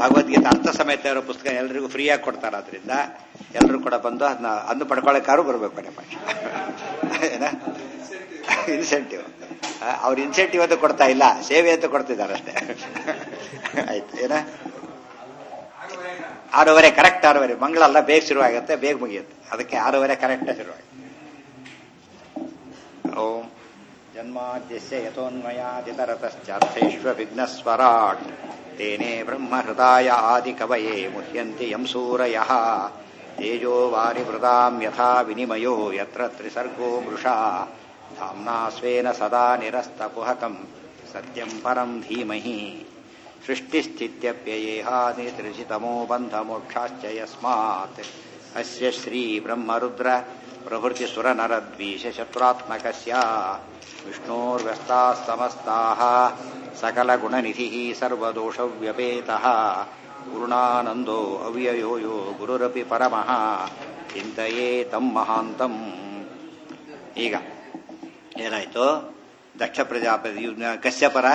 ಭಗವದ್ಗೀತೆ ಅರ್ಥ ಸಮೇತ ಇರೋ ಪುಸ್ತಕ ಎಲ್ರಿಗೂ ಫ್ರೀಯಾಗಿ ಕೊಡ್ತಾರೆ ಅದರಿಂದ ಎಲ್ಲರೂ ಕೂಡ ಬಂದು ಅದನ್ನ ಅಂದು ಪಡ್ಕೊಳ್ಳೋಕ್ಕಾರು ಬರ್ಬೇಕು ಕಡೆ ಪಕ್ಷ ಏನ ಇನ್ಸೆಂಟಿವ್ ಅವ್ರ ಇನ್ಸೆಂಟಿವ್ ಅಂತ ಕೊಡ್ತಾ ಇಲ್ಲ ಸೇವೆ ಅಂತ ಕೊಡ್ತಿದ್ದಾರೆ ಅಷ್ಟೇ ಆಯ್ತು ಏನ ಆರೂವರೆ ಕರೆಕ್ಟ್ ಆರೂವರೆ ಮಂಗಳಲ್ಲ ಬೇಗ ಶುರುವಾಗುತ್ತೆ ಬೇಗ ಮುಗಿಯುತ್ತೆ ಅದಕ್ಕೆ ಆರೂವರೆ ಕರೆಕ್ಟ್ ಶುರುವಾಗುತ್ತೆ ಓಂ ಜನ್ಮಾದ್ಯಸ್ಯ ಯತೋನ್ಮಯಾದಿತರತಶ್ಚಾರ್ಥೇಶ್ವ ವಿಘ್ನಸ್ವರಾಟ್ ತೇನೇ ಬ್ರಹ್ಮಹೃದಾಯ ಆದಿಕವಯೇ ಮುಹ್ಯಂತಿ ಯಂ ಸೂರಯಃ ತೇಜೋ ವಾರಿವೃತಾಂ ಯಥಾ ವಿನಿಮಯೋ ಯತ್ರ ತ್ರಿಸರ್ಗೋ ಮೃಷಾ ಧಾಮ್ನಾ ಸ್ವೇನ ಸದಾ ನಿರಸ್ತಕುಹಕಂ ಸತ್ಯಂ ಪರಂ ಧೀಮಹಿ ಸೃಷ್ಟಿಸ್ಥಿತ್ಯಪ್ಯಯೇಹಾನಿತ್ರಿಸಿತಮೋ ಬಂಧಮೋಕ್ಷಾಶ್ಚ ಯಸ್ಮಾತ್ ಅಸ್ಯ ಶ್ರೀ ಬ್ರಹ್ಮರುದ್ರ ಪ್ರಭೃತಿ ಸುರನರದ್ವೀಶ ಶತ್ರುತ್ಮಕಸ್ಯ ವಿಷ್ಣೋರ್ವ್ಯಸ್ತಾः ಸಮಸ್ತಾः सकलगुणनिधिः सर्वदोषव्यपेतः गुरुणानन्दो ಅವ್ಯಯೋ ಯೋ ಗುರುರಪಿ ಪರಮಃ ಚಿಂತೆಯೇ ತಂ ಮಹಾಂತಂ ಈಗ ಏನಾಯ್ತು ದಕ್ಷ ಪ್ರಜಾಪತಿ ಇವ್ನ ಕಶ್ಯಪರ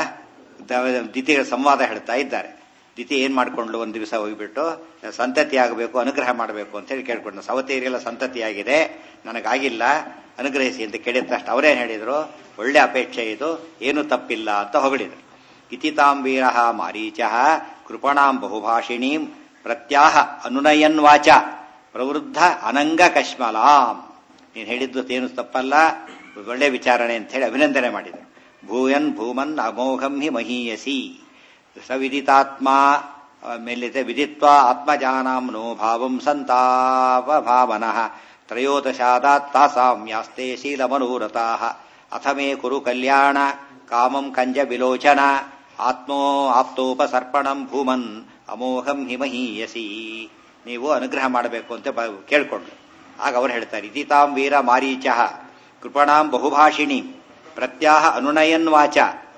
ದಿತಿಗಳ ಸಂವಾದ ಹೇಳ್ತಾ ಇದ್ದಾರೆ ದಿತಿ ಏನ್ ಮಾಡ್ಕೊಂಡ್ಲು ಒಂದ್ ದಿವಸ ಹೋಗ್ಬಿಟ್ಟು ಸಂತತಿ ಆಗಬೇಕು ಅನುಗ್ರಹ ಮಾಡಬೇಕು ಅಂತ ಹೇಳಿ ಕೇಳ್ಕೊಂಡು ಸವತಿಯರಿಗೆಲ್ಲ ಸಂತತಿಯಾಗಿದೆ ನನಗಾಗಿಲ್ಲ ಅನುಗ್ರಹಿಸಿ ಅಂತ ಕೇಳಿದ ತಕ್ಷಣ ಅವರೇನ್ ಹೇಳಿದ್ರು ಒಳ್ಳೆ ಅಪೇಕ್ಷೆ ಇದು ಏನು ತಪ್ಪಿಲ್ಲ ಅಂತ ಹೊಗಳಿದ್ರು ಇತಿತಾಂಬೀರ ಮಾರೀಚ ಕೃಪಣಾಂ ಬಹುಭಾಷಿಣೀಂ ಪ್ರತ್ಯಾಹ ಅನುನಯನ್ ವಾಚ ಪ್ರವೃದ್ಧ ಅನಂಗ ಕಶ್ಮಲಾಂ ನೀನು ಹೇಳಿದ್ದು ಏನು ತಪ್ಪಲ್ಲ ಒಳ್ಳೆ ವಿಚಾರಣೆ ಅಂತ ಹೇಳಿ ಅಭಿನಂದನೆ ಮಾಡಿದರು ಭೂಯನ್ ಭೂಮನ್ ಅಮೋಘಂ ಹಿ ಮಹೀಯಸಿ ಸವಿದಿತಾತ್ಮ ಮೇಲಿದೆ ವಿದಿತ್ವ ಆತ್ಮಜಾನಾಂ ನೋ ಭಾವಂ ಸಂತಾಪ ಭಾವನಃ ತ್ರಯೋದಶಾದಾತ್ ತಾಸಾಂ ಯಾಸ್ತೆ ಶೀಲಮನೂರತಾಃ ಅಥ ಮೇ ಕುರು ಕಲ್ಯಾಣ ಕಾಮಂ ಕಂಜ ವಿಲೋಚನ ಆತ್ಮೋ ಆಪ್ತೋಪಸರ್ಪಣಂ ಭೂಮನ್ ಅಮೋಘಂ ಹಿಮಹೀಯಸಿ ನೀವು ಅನುಗ್ರಹ ಮಾಡಬೇಕು ಅಂತ ಕೇಳ್ಕೊಂಡ್ರು ಆಗ ಅವರು ಹೇಳ್ತಾರೆ ಇತಿತಾಂ ವೀರ ಮಾರೀಚ ಕೃಪಣಾಂ ಬಹುಭಾಷಿಣಿ ಪ್ರತ್ಯಾಹ ಅನುನಯನ್ ವಾಚ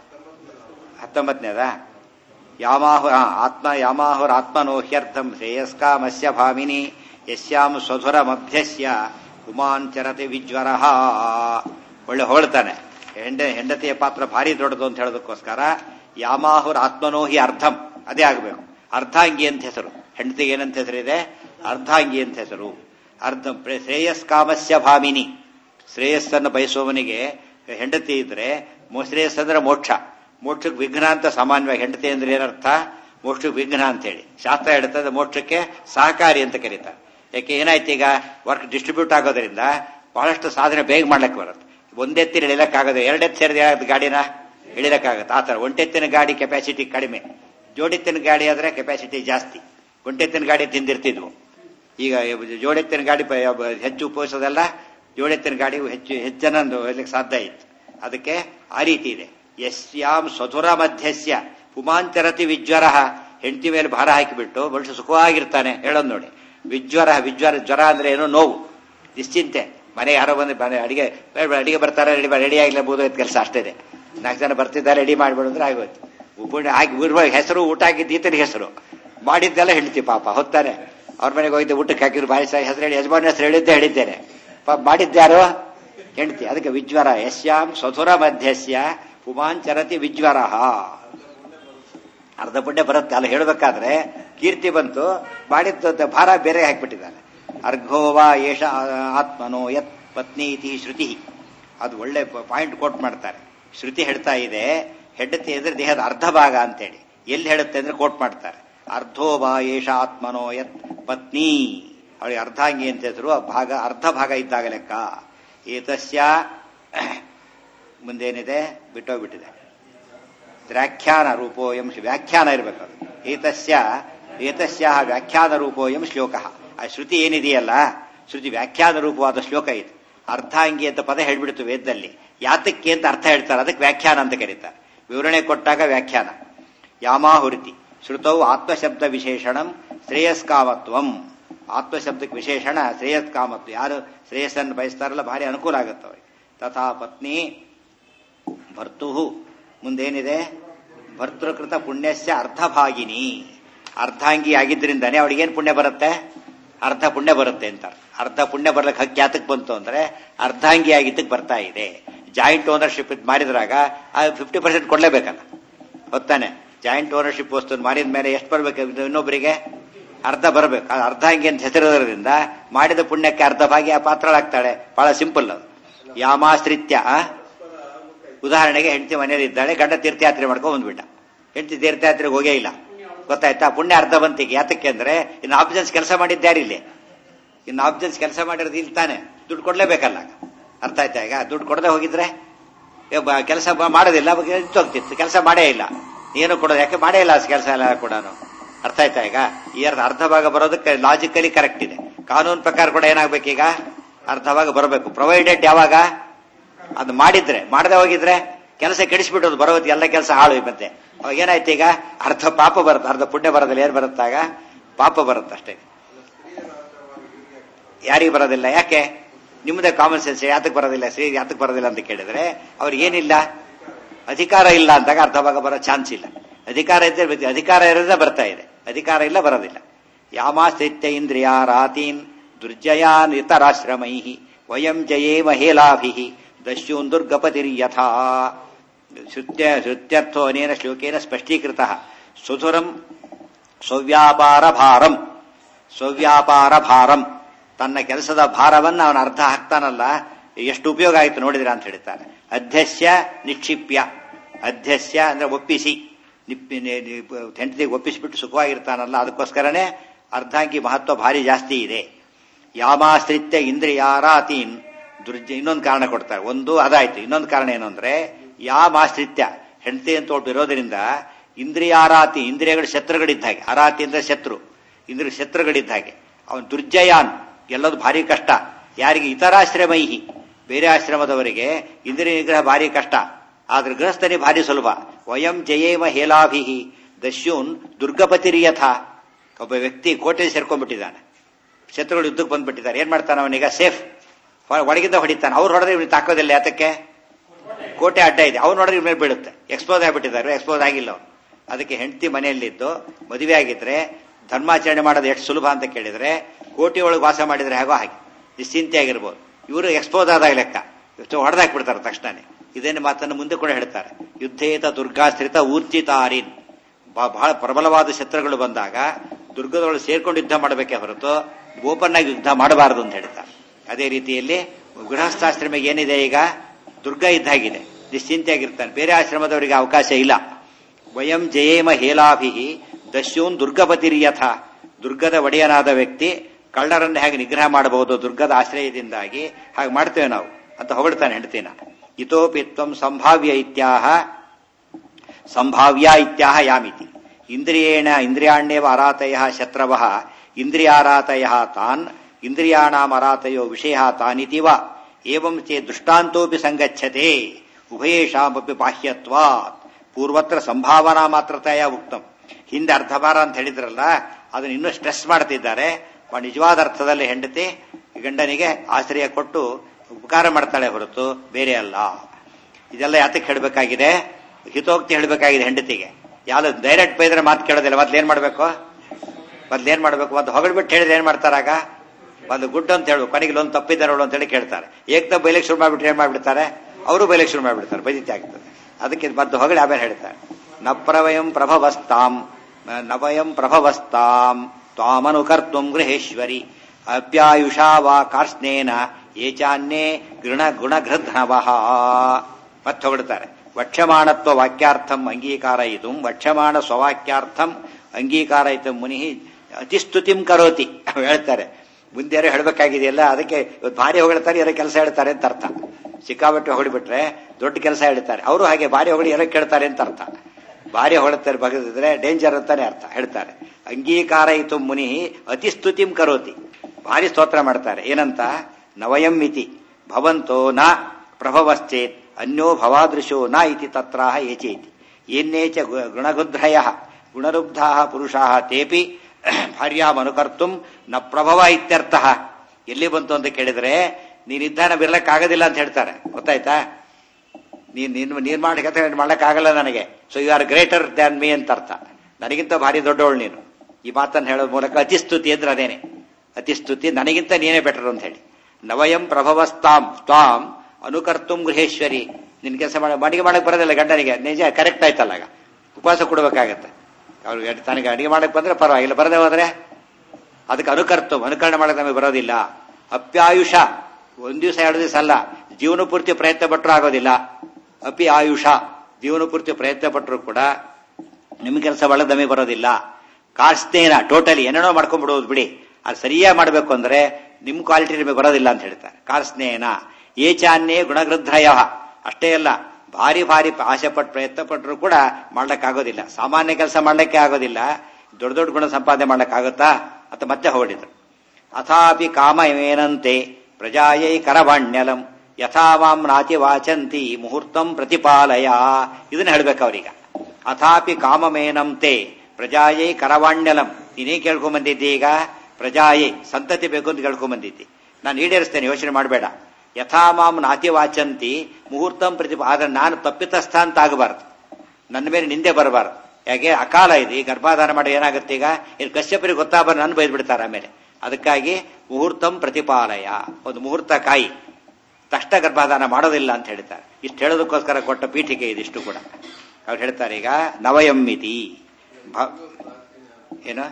ಹತ್ತೊಂಬತ್ತನೇದ ಯಾಮಾಹು ಆತ್ಮ ಯಾಮಾಹುರಾತ್ಮನೋಹ್ಯರ್ಥಂ ಶ್ರೇಯಸ್ಕಾಮಸ್ಯ ಭಾಮಿನಿ ಯಸ್ಯಾಂ ಸ್ವಧುರ ಮಧ್ಯಸ್ಯ ಕುಮಾನ್ ಚರತಿ ವಿಜ್ವರ ಒಳ್ಳೆ ಹೊಳ್ತಾನೆ ಹೆಂಡ ಹೆಂಡತಿಯ ಪಾತ್ರ ಭಾರಿ ದೊಡ್ಡದು ಅಂತ ಹೇಳೋದಕ್ಕೋಸ್ಕರ ಯಾಮಾಹುರ್ ಆತ್ಮನೋಹಿ ಅರ್ಧಂ ಅದೇ ಆಗಬೇಕು ಅರ್ಧಾಂಗಿ ಅಂತ ಹೆಸರು ಹೆಂಡತಿಗೆ ಏನಂತ ಹೆಸರಿದೆ ಅರ್ಧಾಂಗಿ ಅಂತ ಹೆಸರು ಅರ್ಧ ಶ್ರೇಯಸ್ಕಾಮಸ್ಯ ಭಾಮಿನಿ ಶ್ರೇಯಸ್ಸನ್ನು ಬಯಸುವವನಿಗೆ ಹೆಂಡತಿ ಇದ್ರೆ ಶ್ರೇಯಸ್ ಅಂದ್ರೆ ಮೋಕ್ಷ ಮೋಕ್ಷಕ್ಕೆ ವಿಘ್ನ ಅಂತ ಸಾಮಾನ್ಯವಾಗಿ ಹೆಂಡತಿ ಅಂದ್ರೆ ಏನರ್ಥ ಮೋಕ್ಷಕ್ಕೆ ವಿಘ್ನ ಅಂತ ಹೇಳಿ ಶಾಸ್ತ್ರ ಹೇಳ್ತದೆ ಮೋಕ್ಷಕ್ಕೆ ಸಹಕಾರಿ ಅಂತ ಕರೀತಾರೆ ಯಾಕೆ ಏನಾಯ್ತು ಈಗ ವರ್ಕ್ ಡಿಸ್ಟ್ರಿಬ್ಯೂಟ್ ಆಗೋದ್ರಿಂದ ಬಹಳಷ್ಟು ಸಾಧನೆ ಬೇಗ ಮಾಡ್ಲಿಕ್ಕೆ ಬರುತ್ತೆ ಒಂದೆತ್ತಿನ ಇಳಿಲಕ್ಕಾಗದೆ ಎರಡೆತ್ತು ಸೇರಿದ ಏನಾಗುತ್ತೆ ಗಾಡಿನ ಇಳಿಲಕ್ಕಾಗತ್ತೆ ಆ ಥರ ಒಂಟೆತ್ತಿನ ಗಾಡಿ ಕೆಪಾಸಿಟಿ ಕಡಿಮೆ ಜೋಡೆತ್ತಿನ ಗಾಡಿ ಆದ್ರೆ ಕೆಪಾಸಿಟಿ ಜಾಸ್ತಿ ಒಂಟೆತ್ತಿನ ಗಾಡಿ ತಿಂದಿರ್ತಿದ್ವು ಈಗ ಜೋಡೆತ್ತಿನ ಗಾಡಿ ಹೆಚ್ಚು ಉಪಯೋಗಿಸೋದೆಲ್ಲ ಜೋಡೆತ್ತಿನ ಗಾಡಿ ಹೆಚ್ಚು ಹೆಚ್ಚನ ಹೋಗ್ಲಿಕ್ಕೆ ಸಾಧ್ಯ ಇತ್ತು ಅದಕ್ಕೆ ಆ ರೀತಿ ಇದೆ ಯಸ್ಯಾಂ ಸ್ವಧುರ ಮಧ್ಯಸ್ಯ ಪುಮಾಂಚರತಿ ವಿಜ್ವರ ಹೆಂಡತಿ ಮೇಲೆ ಭಾರ ಹಾಕಿಬಿಟ್ಟು ಮನುಷ್ಯ ಸುಖವಾಗಿರ್ತಾನೆ ಹೇಳೋದು ನೋಡಿ ವಿಜ್ವರ ವಿಜ್ವರ ಜ್ವರ ಅಂದ್ರೆ ಏನು ನೋವು ನಿಶ್ಚಿಂತೆ ಮನೆ ಯಾರೋ ಬಂದು ಮನೆ ಅಡಿಗೆ ಅಡಿಗೆ ಬರ್ತಾರೆ ರೆಡಿ ರೆಡಿ ಆಗಿಲ್ಲ ಬೋದೋಯ್ತು ಕೆಲಸ ಅಷ್ಟೇ ನಾಲ್ಕು ಜನ ಬರ್ತಿದ್ದಾರೆ ರೆಡಿ ಮಾಡಿಬಿಡಿದ್ರೆ ಆಗೋಯ್ತು ಉಪ್ಪಿನ ಹಾಕಿ ಊರ್ಬ ಹೆಸರು ಊಟ ಹಾಕಿದ್ದು ಈತನ ಹೆಸರು ಮಾಡಿದ್ದೆಲ್ಲ ಹೆಂಡತಿ ಪಾಪ ಹೊತ್ತಾನೆ ಅವ್ರ ಮನೆಗೆ ಹೋಗಿದ್ದೆ ಊಟಕ್ಕೆ ಹಾಕಿದ್ರು ಬಾಯಿ ಸಾಯಿ ಹೆಸರು ಹೇಳಿ ಯಜಮಾನ ಹೆಸರು ಹೇಳಿದ್ದೆ ಹೇಳಿದ್ದೇನೆ ಪಾಪ ಮಾಡಿದ್ಯಾರು ಹೆಂಡತಿ ಅದಕ್ಕೆ ವಿಜ್ವರ ಯಶ್ಯಾಂ ಸ್ವಧುರ ಮಧ್ಯಸ್ಯ ಪುಮಾಂಚರತಿ ವಿಜ್ವರ ಅರ್ಧ ಪುಣ್ಯ ಬರುತ್ತೆ ಅಲ್ಲ ಹೇಳಬೇಕಾದ್ರೆ ಕೀರ್ತಿ ಬಂತು ಮಾಡಿದ್ದು ಭಾರ ಬೇರೆ ಹಾಕಿಬಿಟ್ಟಿದ್ದಾನೆ ಅರ್ಘೋವಾ ಏಷ ಆತ್ಮನೋ ಯತ್ ಪತ್ನಿ ಇತಿ ಶ್ರುತಿ ಅದು ಒಳ್ಳೆ ಪಾಯಿಂಟ್ ಕೋಟ್ ಮಾಡ್ತಾರೆ ಶ್ರುತಿ ಹೇಳ್ತಾ ಇದೆ ಹೆಂಡತಿ ಅಂದ್ರೆ ದೇಹದ ಅರ್ಧ ಭಾಗ ಅಂತೇಳಿ ಎಲ್ಲಿ ಹೇಳುತ್ತೆ ಅಂದ್ರೆ ಕೋಟ್ ಮಾಡ್ತಾರೆ ಅರ್ಧೋವಾ ಏಷ ಆತ್ಮನೋ ಯತ್ ಪತ್ನಿ ಅವಳಿಗೆ ಅರ್ಧಾಂಗಿ ಅಂತ ಹೆಸರು ಭಾಗ ಅರ್ಧ ಭಾಗ ಇದ್ದಾಗ ಲೆಕ್ಕ ಏತಸ್ಯ ಮುಂದೇನಿದೆ ಬಿಟ್ಟೋಗ್ಬಿಟ್ಟಿದೆ ವ್ಯಾಖ್ಯಾನ ರೂಪೋಯಂ ವ್ಯಾಖ್ಯಾನ ಇರಬೇಕು ಏತಸ್ಯ ಏತಸ್ಯ ವ್ಯಾಖ್ಯಾನ ರೂಪೋಯಂ ಶ್ಲೋಕ ಆ ಶ್ರುತಿ ಏನಿದೆಯಲ್ಲ ಶ್ರುತಿ ವ್ಯಾಖ್ಯಾನ ರೂಪವಾದ ಶ್ಲೋಕ ಇದು ಅರ್ಧಾಂಗಿ ಅಂತ ಪದ ಹೇಳ್ಬಿಡ್ತು ವೇದದಲ್ಲಿ ಯಾತಕ್ಕೆ ಅಂತ ಅರ್ಥ ಹೇಳ್ತಾರೆ ಅದಕ್ಕೆ ವ್ಯಾಖ್ಯಾನ ಅಂತ ಕರೀತಾರೆ ವಿವರಣೆ ಕೊಟ್ಟಾಗ ವ್ಯಾಖ್ಯಾನ ಯಾಮಾಹುರಿತಿ ಶ್ರುತೌ ಆತ್ಮಶಬ್ದ ವಿಶೇಷಣಂ ಶ್ರೇಯಸ್ಕಾಮತ್ವಂ ಆತ್ಮಶಬ್ದಕ್ಕೆ ವಿಶೇಷಣ ಶ್ರೇಯಸ್ಕಾಮತ್ವ ಯಾರು ಶ್ರೇಯಸ್ಸನ್ನು ಬಯಸ್ತಾರಲ್ಲ ಭಾರಿ ಅನುಕೂಲ ಆಗುತ್ತೆ ಅವ್ರಿಗೆ ತಥಾ ಪತ್ನಿ ಭರ್ತು ಮುಂದೇನಿದೆ ಭರ್ತೃಕೃತ ಪುಣ್ಯಸ್ಯ ಅರ್ಧಭಾಗಿನಿ ಅರ್ಧಾಂಗಿ ಆಗಿದ್ರಿಂದಾನೆ ಅವಳಿಗೇನು ಪುಣ್ಯ ಬರುತ್ತೆ ಅರ್ಧ ಪುಣ್ಯ ಬರುತ್ತೆ ಅಂತ ಅರ್ಧ ಪುಣ್ಯ ಬರ್ಲಿಕ್ಕೆ ಹಕ್ಕಿ ಯಾತಕ್ಕೆ ಬಂತು ಅಂದ್ರೆ ಅರ್ಧಾಂಗಿ ಆಗಿದ್ದಕ್ಕೆ ಬರ್ತಾ ಇದೆ ಜಾಯಿಂಟ್ ಓನರ್ಶಿಪ್ ಇದು ಮಾಡಿದ್ರಾಗ ಫಿಫ್ಟಿ ಪರ್ಸೆಂಟ್ ಕೊಡ್ಲೇಬೇಕಲ್ಲ ಹೊತ್ತಾನೆ ಜಾಯಿಂಟ್ ಓನರ್ಶಿಪ್ ವಸ್ತು ಮಾರಿದ ಮೇಲೆ ಎಷ್ಟು ಬರ್ಬೇಕು ಇದು ಇನ್ನೊಬ್ಬರಿಗೆ ಅರ್ಧ ಬರಬೇಕು ಅದು ಅರ್ಧ ಹಂಗೆ ಅಂತ ಹೆಸರಿರೋದ್ರಿಂದ ಮಾಡಿದ ಪುಣ್ಯಕ್ಕೆ ಅರ್ಧ ಭಾಗಿ ಆ ಪಾತ್ರಳಾಗ್ತಾಳೆ ಬಹಳ ಸಿಂಪಲ್ ಅದು ಯಾಮಾಶ್ರಿತ್ಯ ಆ? ಉದಾಹರಣೆಗೆ ಹೆಂಡತಿ ಮನೇಲಿ ಇದ್ದಾಳೆ ಗಂಡ ತೀರ್ಥಯಾತ್ರೆ ಮಾಡ್ಕೊಂಡು ಬಂದ್ಬಿಟ್ಟ ಹೆಂಡತಿ ತೀರ್ಥಯಾತ್ರೆಗೆ ಹೋಗೇ ಇಲ್ಲ ಗೊತ್ತಾಯ್ತಾ ಪುಣ್ಯ ಅರ್ಧ ಬಂತಿಗೆ ಯಾತಕ್ಕೆ ಅಂದ್ರೆ ಇನ್ನು ಆಬ್ಜೆನ್ಸ್ ಕೆಲಸ ಮಾಡಿದ್ದಾರೆ ಇಲ್ಲಿ ಇನ್ನು ಆಬ್ಜೆನ್ಸ್ ಕೆಲಸ ಮಾಡಿರೋದು ಇಲ್ಲಿ ತಾನೆ ದುಡ್ಡು ಕೊಡ್ಲೇಬೇಕಲ್ಲ ಅರ್ಥ ಆಯ್ತಾ ಈಗ ದುಡ್ಡು ಕೊಡದೆ ಹೋಗಿದ್ರೆ ಕೆಲಸ ಮಾಡೋದಿಲ್ಲ ಇತ್ತು ಹೋಗ್ತಿತ್ತು ಕೆಲಸ ಮಾಡೇ ಇಲ್ಲ ಏನು ಕೊಡೋದು ಯಾಕೆ ಮಾಡೇ ಇಲ್ಲ ಕೆಲಸ ಎಲ್ಲ ಕೂಡ ಅರ್ಥ ಆಯ್ತಾ ಈಗ ಈ ಅರ್ಧ ಅರ್ಧ ಭಾಗ ಬರೋದಕ್ಕೆ ಲಾಜಿಕಲಿ ಕರೆಕ್ಟ್ ಇದೆ ಕಾನೂನು ಪ್ರಕಾರ ಕೂಡ ಏನಾಗ್ಬೇಕೀಗ ಅರ್ಧ ಭಾಗ ಬರಬೇಕು ಪ್ರೊವೈಡೆಡ್ ಯಾವಾಗ ಅದು ಮಾಡಿದ್ರೆ ಮಾಡದೆ ಹೋಗಿದ್ರೆ ಕೆಲಸ ಕೆಡಿಸ್ಬಿಟ್ಟೋದು ಬರೋದು ಎಲ್ಲ ಕೆಲಸ ಹಾಳು ಮತ್ತೆ ಅವಾಗ ಏನಾಯ್ತು ಈಗ ಅರ್ಧ ಪಾಪ ಬರುತ್ತೆ ಅರ್ಧ ಪುಣ್ಯ ಬರೋದಿಲ್ಲ ಏನ್ ಬರುತ್ತಾಗ ಪಾಪ ಬರುತ್ತೆ ಅಷ್ಟೇ ಯಾರಿಗೆ ಬರೋದಿಲ್ಲ ಯಾಕೆ ನಿಮ್ಮದೇ ಕಾಮನ್ ಸೆನ್ಸ್ ಯಾತಕ್ಕೆ ಬರೋದಿಲ್ಲ ಶ್ರೀ ಯಾತಕ್ಕೆ ಬರೋದಿಲ್ಲ ಅಂತ ಕೇಳಿದ್ರೆ ಅವ್ರಿಗೆ ಏನಿಲ್ಲ ಅಧಿಕಾರ ಇಲ್ಲ ಅಂದಾಗ ಅರ್ಧ ಭಾಗ ಬರೋ ಚಾನ್ಸ್ ಇಲ್ಲ ಅಧಿಕಾರ ಇದ್ದರೆ ವ್ಯಕ್ತಿ ಅಧಿಕಾರ ಇರೋದೇ ಬರ್ತಾ ಇದೆ ಅಧಿಕಾರ ಇಲ್ಲ ಬರೋದಿಲ್ಲ ಯಾಮಾಶ್ರಿತ್ಯ ಇಂದ್ರಿಯ ರಾತೀನ್ ದುರ್ಜಯಾನ್ ಇತರಾಶ್ರಮೈ ವಯಂ ಜಯೇ ಮಹೇಲಾಭಿ ದಸ್ಯೂನ್ ದುರ್ಗಪತಿರ್ಯಥಾ ಶ್ರುತ್ಯ ಶ್ರುತ್ಯರ್ಥೋ ಅನೇನ ಶ್ಲೋಕೇನ ಸ್ಪಷ್ಟೀಕೃತ ಸುಧುರಂ ಸ್ವವ್ಯಾಪಾರ ಭಾರಂ ಸ್ವವ್ಯಾಪಾರ ಭಾರಂ ತನ್ನ ಕೆಲಸದ ಭಾರವನ್ನು ಅವನ ಅರ್ಧ ಹಾಕ್ತಾನಲ್ಲ ಎಷ್ಟು ಉಪಯೋಗ ಆಯಿತು ನೋಡಿದ್ರ ಅಂತ ಹೇಳ್ತಾನೆ ಅಧ್ಯಸ್ಯ ನಿಕ್ಷಿಪ್ಯ ಅಧ್ಯಸ್ಯ ಅಂದ್ರೆ ಒಪ್ಪಿಸಿ ಹೆಂಡತಿಗೆ ಒಪ್ಪಿಸಿಬಿಟ್ಟು ಸುಖವಾಗಿರ್ತಾನಲ್ಲ ಅದಕ್ಕೋಸ್ಕರನೇ ಅರ್ಧಾಂಗಿ ಮಹತ್ವ ಭಾರಿ ಜಾಸ್ತಿ ಇದೆ ಯಾಮಾಶ್ರಿತ್ಯ ಇಂದ್ರಿಯಾರಾತೀನ್ ದುರ್ಜ ಇನ್ನೊಂದು ಕಾರಣ ಕೊಡ್ತಾರೆ ಒಂದು ಅದಾಯ್ತು ಇನ್ನೊಂದು ಕಾರಣ ಏನು ಅಂದ್ರೆ ಯಾಮಾಶ್ರಿತ್ಯ ಹೆಂಡತಿ ಅಂತ ಒಟ್ಟು ಇರೋದ್ರಿಂದ ಇಂದ್ರಿಯಾರಾತಿ ಇಂದ್ರಿಯಗಳ ಶತ್ರುಗಳಿದ್ದ ಹಾಗೆ ಅರಾತಿ ಅಂದ್ರೆ ಶತ್ರು ಇಂದ್ರಿಯ ಶತ್ರುಗಳಿದ್ದ ಹಾಗೆ ಅವನು ದುರ್ಜಯಾನ್ ಎಲ್ಲದು ಭಾರಿ ಕಷ್ಟ ಯಾರಿಗೆ ಇತರಾಶ್ರಮೈಹಿ ಬೇರೆ ಆಶ್ರಮದವರಿಗೆ ಇಂದ್ರಿಯ ನಿಗ್ರಹ ಭಾರಿ ಕಷ್ಟ ಆದ್ರೆ ಗೃಹಸ್ಥನೇ ಭಾರಿ ಸುಲಭ ವಯಂ ಜಯೇಮ ಹೇಲಾಭಿಹಿ ದಸ್ಯೂನ್ ದುರ್ಗಪತಿರಿಯಥ ಒಬ್ಬ ವ್ಯಕ್ತಿ ಕೋಟೆ ಸೇರ್ಕೊಂಡ್ಬಿಟ್ಟಿದ್ದಾನೆ ಶತ್ರುಗಳು ಯುದ್ಧಕ್ಕೆ ಬಂದ್ಬಿಟ್ಟಿದ್ದಾರೆ ಏನ್ ಮಾಡ್ತಾನೆ ಅವನೀಗ ಸೇಫ್ ಒಳಗಿಂದ ಹೊಡಿತಾನೆ ಅವ್ರು ಹೊಡೆದ್ರೆ ಇವ್ನಿಗೆ ತಾಕೋದಿಲ್ಲ ಯಾತಕ್ಕೆ ಕೋಟೆ ಅಡ್ಡ ಇದೆ ಅವ್ನು ನೋಡಿದ್ರೆ ಮೇಲೆ ಬೀಳುತ್ತೆ ಎಕ್ಸ್ಪೋಸ್ ಆಗಿಬಿಟ್ಟಿದ್ದಾರೆ ಎಕ್ಸ್ಪೋಸ್ ಆಗಿಲ್ಲ ಅವನು ಅದಕ್ಕೆ ಹೆಂಡತಿ ಮನೆಯಲ್ಲಿದ್ದು ಮದುವೆ ಆಗಿದ್ರೆ ಧರ್ಮಾಚರಣೆ ಮಾಡೋದು ಎಷ್ಟು ಸುಲಭ ಅಂತ ಕೇಳಿದ್ರೆ ಕೋಟೆ ಒಳಗೆ ವಾಸ ಮಾಡಿದ್ರೆ ಹೇಗೋ ಹಾಗೆ ನಿಶ್ಚಿಂತೆಯಾಗಿರ್ಬೋದು ಇವರು ಎಕ್ಸ್ಪೋಸ್ ಆದಾಗ ಲೆಕ್ಕ ಹೊಡೆದಾಕ್ಬಿಡ್ತಾರೆ ತಕ್ಷಣನೇ ಇದೇನು ಮಾತನ್ನು ಮುಂದೆ ಕೂಡ ಹೇಳ್ತಾರೆ ಯುದ್ಧೇತ ದುರ್ಗಾಶ್ರಿತ ಊರ್ಜಿತಾರಿನ್ ಬಹಳ ಪ್ರಬಲವಾದ ಶತ್ರುಗಳು ಬಂದಾಗ ದುರ್ಗದೊಳಗೆ ಸೇರ್ಕೊಂಡು ಯುದ್ಧ ಮಾಡಬೇಕೇ ಹೊರತು ಓಪನ್ ಆಗಿ ಯುದ್ಧ ಮಾಡಬಾರದು ಅಂತ ಹೇಳ್ತಾರೆ ಅದೇ ರೀತಿಯಲ್ಲಿ ಗೃಹಸ್ಥಾಶ್ರಮಿಗೆ ಏನಿದೆ ಈಗ ದುರ್ಗ ಇದ್ದಾಗಿದೆ ನಿಶ್ಚಿಂತೆಯಾಗಿರ್ತಾನೆ ಬೇರೆ ಆಶ್ರಮದವರಿಗೆ ಅವಕಾಶ ಇಲ್ಲ ವಯಂ ಜಯೇಮ ಹೇಲಾಭಿ ದಸ್ಯೂನ್ ದುರ್ಗಪತಿರ್ಯಥ ದುರ್ಗದ ಒಡೆಯನಾದ ವ್ಯಕ್ತಿ ಕಳ್ಳರನ್ನು ಹೇಗೆ ನಿಗ್ರಹ ಮಾಡಬಹುದು ದುರ್ಗದ ಆಶ್ರಯದಿಂದಾಗಿ ಹಾಗೆ ಮಾಡ್ತೇವೆ ನಾವು ಅಂತ ಹೊಗಳ್ತಾನೆ ಹೆಂಡತಿನ ಇತೋಪಿ ತ್ವಂ ಸಂಭಾವ್ಯ ಇತ್ಯಾಹ ಸಂಭಾವ್ಯ ಇತ್ಯಾಹ ಯಾಮಿತಿ ಇಂದ್ರಿಯೇಣ ಇಂದ್ರಿಯಾಣ್ಯವ ಅರಾತಯ ಶತ್ರವ ಇಂದ್ರಿಯಾರಾತಯ ತಾನ್ ಇಂದ್ರಿಯಾಣಾಂ ಅರಾತಯೋ ವಿಷಯ ತಾನಿತಿ ವಾ ಏವಂ ಚೇ ದೃಷ್ಟಾಂತೋಪಿ ಸಂಗಚ್ಛತೆ ಉಭಯೇಷಾಮಪಿ ಬಾಹ್ಯತ್ವಾತ್ ಪೂರ್ವತ್ರ ಸಂಭಾವನಾ ಮಾತ್ರತೆಯ ಉಕ್ತಂ ಹಿಂದೆ ಅರ್ಧಭಾರ ಅಂತ ಹೇಳಿದ್ರಲ್ಲ ಅದನ್ನ ಇನ್ನೂ ಸ್ಟ್ರೆಸ್ ಮಾಡ್ತಿದ್ದಾರೆ ನಿಜವಾದ ಅರ್ಥದಲ್ಲಿ ಹೆಂಡತಿ ಗಂಡನಿಗೆ ಆಶ್ರಯ ಕೊಟ್ಟು ಉಪಕಾರ ಮಾಡ್ತಾಳೆ ಹೊರತು ಬೇರೆ ಅಲ್ಲ ಇದೆಲ್ಲ ಯಾತಕ್ಕೆ ಹೇಳಬೇಕಾಗಿದೆ ಹಿತೋಕ್ತಿ ಹೇಳಬೇಕಾಗಿದೆ ಹೆಂಡತಿಗೆ ಯಾವ್ದು ಡೈರೆಕ್ಟ್ ಬೈದ್ರೆ ಮಾತು ಕೇಳೋದಿಲ್ಲ ಮೊದ್ಲು ಏನ್ ಮಾಡ್ಬೇಕು ಮೊದ್ಲು ಏನ್ ಮಾಡ್ಬೇಕು ಒಂದು ಹೊಗಳ್ಬಿಟ್ಟು ಹೇಳಿದ್ರೆ ಏನ್ ಮಾಡ್ತಾರಾಗ ಒಂದು ಗುಡ್ ಅಂತ ಹೇಳು ಕೊನೆಗೆ ಒಂದು ತಪ್ಪಿದ್ದಾರೋಳು ಅಂತ ಹೇಳಿ ಕೇಳ್ತಾರೆ ಏಕ್ತ ಬೈಲಿಗೆ ಶುರು ಮಾಡ್ಬಿಟ್ಟು ಏನ್ ಮಾಡ್ಬಿಡ್ತಾರೆ ಅವರು ಬೈಲಿಗೆ ಶುರು ಮಾಡ್ಬಿಡ್ತಾರೆ ಬೈದಿತ್ತಿ ಆಗ್ತದೆ ಅದಕ್ಕೆ ಮದ್ದು ಹೊಗಳಿ ಆಮೇಲೆ ಹೇಳ್ತಾರೆ ನಪ್ರವಯಂ ಪ್ರಭವಸ್ತಾಂ ನವಯಂ ಪ್ರಭವಸ್ತಾಂ ತ್ವಾಮನುಕರ್ತುಂ ಗೃಹೇಶ್ವರಿ ಅಪ್ಯಾಯುಷಾ ವಾ ಕಾರ್ಸ್ನೇನ ಏಚಾನ್ಯೇ ಗೃಣ ಗುಣಘೃಧ್ನವಃ ಮತ್ತೆ ಹೊಗಡ್ತಾರೆ ವಕ್ಷಮಾಣತ್ವ ವಾಕ್ಯಾರ್ಥಂ ಅಂಗೀಕಾರಯಿತು ವಕ್ಷಮಾಣ ಸ್ವವಾಕ್ಯಾರ್ಥಂ ಅಂಗೀಕಾರಯಿತು ಮುನಿ ಅತಿಸ್ತುತಿಂ ಕರೋತಿ ಹೇಳ್ತಾರೆ ಮುಂದೆ ಯಾರೋ ಹೇಳಬೇಕಾಗಿದೆಯಲ್ಲ ಅದಕ್ಕೆ ಭಾರಿ ಹೊಗಳ್ತಾರೆ ಯಾರೋ ಕೆಲಸ ಹೇಳ್ತಾರೆ ಅಂತ ಅರ್ಥ ಸಿಕ್ಕಾಬಟ್ಟೆ ಹೊಡಿಬಿಟ್ರೆ ದೊಡ್ಡ ಕೆಲಸ ಹೇಳ್ತಾರೆ ಅವರು ಹಾಗೆ ಭಾರಿ ಹೊಗಳಿ ಯಾರೋ ಕೇಳ್ತಾರೆ ಅಂತ ಅರ್ಥ ಭಾರಿ ಹೊಳುತ್ತಾರೆ ಬಗೆದಿದ್ರೆ ಡೇಂಜರ್ ಅಂತಾನೆ ಅರ್ಥ ಹೇಳ್ತಾರೆ ಅಂಗೀಕಾರ ಇತು ಮುನಿ ಅತಿಸ್ತುತಿಂ ಕರೋತಿ ಭಾರಿ ಸ್ತೋತ್ರ ಮಾಡ್ತಾರೆ ಏನಂತ ನವಯಂ ಇತಿ ಭವಂತೋ ನ ಪ್ರಭವಶ್ಚೇತ್ ಅನ್ಯೋ ಭವಾದೃಶೋ ನ ಇತಿ ತತ್ರಾಹ ಏಚೇತಿ ಏನ್ನೇಚ ಗುಣಗುಧ್ರಯ ಗುಣರುಬ್ಧಾ ಪುರುಷಾ ತೇಪಿ ಭಾರ್ಯಾಮನುಕರ್ತು ನ ಪ್ರಭವ ಇತ್ಯರ್ಥ ಎಲ್ಲಿ ಬಂತು ಅಂತ ಕೇಳಿದ್ರೆ ನೀನ್ ನಿಧಾನ ಬಿರ್ಲಕ್ಕಾಗೋದಿಲ್ಲ ಅಂತ ಹೇಳ್ತಾರೆ ಗೊತ್ತಾಯ್ತಾ ನೀನ್ ನೀನ್ ನೀನ್ ಮಾಡಿ ಕಥೆ ಮಾಡಕ್ಕಾಗಲ್ಲ ನನಗೆ so you are greater than me ಅಂತ ಅರ್ಥ ನನಗಿಂತ ಭಾರಿ ದೊಡ್ಡವಳು ನೀನು ಈ ಮಾತನ್ನು ಹೇಳೋ ಮೂಲಕ ಅತಿಸ್ತುತಿ ಅಂದ್ರೆ ಅದೇನೆ ಅತಿಸ್ತುತಿ ನನಗಿಂತ ನೀನೇ ಬೆಟರ್ ಅಂತ ಹೇಳಿ ನವಯಂ ಪ್ರಭವಸ್ತಾಂ ತ್ವಾಂ ಅನುಕರ್ತುಂ ಗೃಹೇಶ್ವರಿ ನಿನ್ ಕೆಲಸ ಮಾಡ ಮಡಿಗೆ ಮಾಡಕ್ ಬರೋದಿಲ್ಲ ಗಂಡನಿಗೆ ನಿಜ ಕರೆಕ್ಟ್ ಆಯ್ತಲ್ಲ ಆಗ ಉಪವಾಸ ಕೊಡಬೇಕಾಗತ್ತೆ ಅವ್ರಿಗೆ ತನಗೆ ಅಡಿಗೆ ಮಾಡಕ್ಕೆ ಬಂದ್ರೆ ಪರವಾಗಿಲ್ಲ ಬರದೆ ಹೋದ್ರೆ ಅದಕ್ಕೆ ಅನುಕರ್ತು ಅನುಕರಣೆ ಮಾಡಕ್ಕೆ ನಮಗೆ ಬರೋದಿಲ್ಲ ಅಪ್ಯಾಯುಷ ಒಂದ್ ದಿವಸ ಎರಡು ದಿವಸ ಅಲ್ಲ ಜೀವನ ಪೂರ್ತಿ ಪ್ರಯತ್ನ ಪಟ್ಟರು ಆಗೋದಿಲ್ಲ ಅಪಿ ಆಯುಷ ಜೀವನ ಪೂರ್ತಿ ಪ್ರಯತ್ನ ಪಟ್ಟರು ಕೂಡ ನಿಮ್ಮ ಕೆಲಸ ಒಳಗೆ ನಮಗೆ ಬರೋದಿಲ್ಲ ಕಾಸ್ನೇನ ಟೋಟಲಿ ಏನೇನೋ ಮಾಡ್ಕೊಂಡ್ಬಿಡೋದು ಬಿಡಿ ಅದು ಸರಿಯಾಗಿ ಮಾಡಬೇಕು ಅಂದ್ರೆ ನಿಮ್ ಕ್ವಾಲಿಟಿ ನಿಮಗೆ ಬರೋದಿಲ್ಲ ಅಂತ ಹೇಳ್ತಾರೆ ಕಾರ್ಸ್ನೇನ ಏಚಾನ್ಯೇ ಗುಣಗೃದ್ರಯ ಅಷ್ಟೇ ಅಲ್ಲ ಭಾರಿ ಭಾರಿ ಆಸೆ ಪಟ್ಟು ಪ್ರಯತ್ನ ಪಟ್ಟರು ಕೂಡ ಮಾಡ್ಲಿಕ್ಕಾಗೋದಿಲ್ಲ ಸಾಮಾನ್ಯ ಕೆಲಸ ಮಾಡ್ಲಿಕ್ಕೆ ಆಗೋದಿಲ್ಲ ದೊಡ್ಡ ದೊಡ್ಡ ಗುಣ ಸಂಪಾದನೆ ಮಾಡ್ಲಿಕ್ಕಾಗುತ್ತಾ ಅಂತ ಮತ್ತೆ ಹೊರಡಿದ್ರು ಅಥಾಪಿ ಕಾಮ ಏನಂತೆ ಪ್ರಜಾಯೈ ಕರವಾಣ್ಯಲಂ ಯಥಾ ಮಾಂ ನಾತಿ ವಾಚಂತಿ ಮುಹೂರ್ತಂ ಪ್ರತಿಪಾಲಯ ಇದನ್ನ ಹೇಳ್ಬೇಕು ಅವ್ರೀಗ ಅಥಾಪಿ ಕಾಮಮೇನಂತೆ ಪ್ರಜಾಯೈ ಕರವಾಣ್ಯಲಂ ನೀನೇ ಕೇಳ್ಕೊಂಡ್ ಬಂದಿದ್ದಿ ಈಗ ಪ್ರಜಾಯೈ ಸಂತತಿ ಬೇಕು ಅಂತ ಕೇಳ್ಕೊಂಡ್ ಬಂದಿದ್ದಿ ನಾನು ಈಡೇರಿಸ್ತೇನೆ ಯೋಚನೆ ಮಾಡಬೇಡ ಯಥಾ ಮಾಂ ನಾತಿ ವಾಚಂತಿ ಮುಹೂರ್ತಂ ಪ್ರತಿಪಾ ಆದ್ರೆ ನಾನು ತಪ್ಪಿತಸ್ಥ ಅಂತ ಆಗಬಾರ್ದು ನನ್ನ ಮೇಲೆ ನಿಂದೆ ಬರಬಾರ್ದು ಯಾಕೆ ಅಕಾಲ ಇದೆ ಈ ಗರ್ಭಾಧಾನ ಮಾಡಿ ಏನಾಗುತ್ತೆ ಈಗ ಇಲ್ಲಿ ಕಶ್ಯಪರಿಗೆ ಗೊತ್ತಾಗ ನನ್ನ ಬೈದ್ ಬಿಡ್ತಾರೆ ಆಮೇಲೆ ಅದಕ್ಕಾಗಿ ಮುಹೂರ್ತಂ ಪ್ರತಿಪಾಲಯ ಒಂದು ಮುಹೂರ್ತ ಕಾಯಿ ತಕ್ಷಣ ಗರ್ಭಾಧಾನ ಮಾಡೋದಿಲ್ಲ ಅಂತ ಹೇಳ್ತಾರೆ ಇಷ್ಟು ಹೇಳೋದಕ್ಕೋಸ್ಕರ ಕೊಟ್ಟ ಪೀಠಿಕೆ ಇದಿಷ್ಟು ಕೂಡ ಅವ್ರು ಹೇಳ್ತಾರೆ ಈಗ ನವಯಮ್ಮಿತಿ ಭ- ಏನು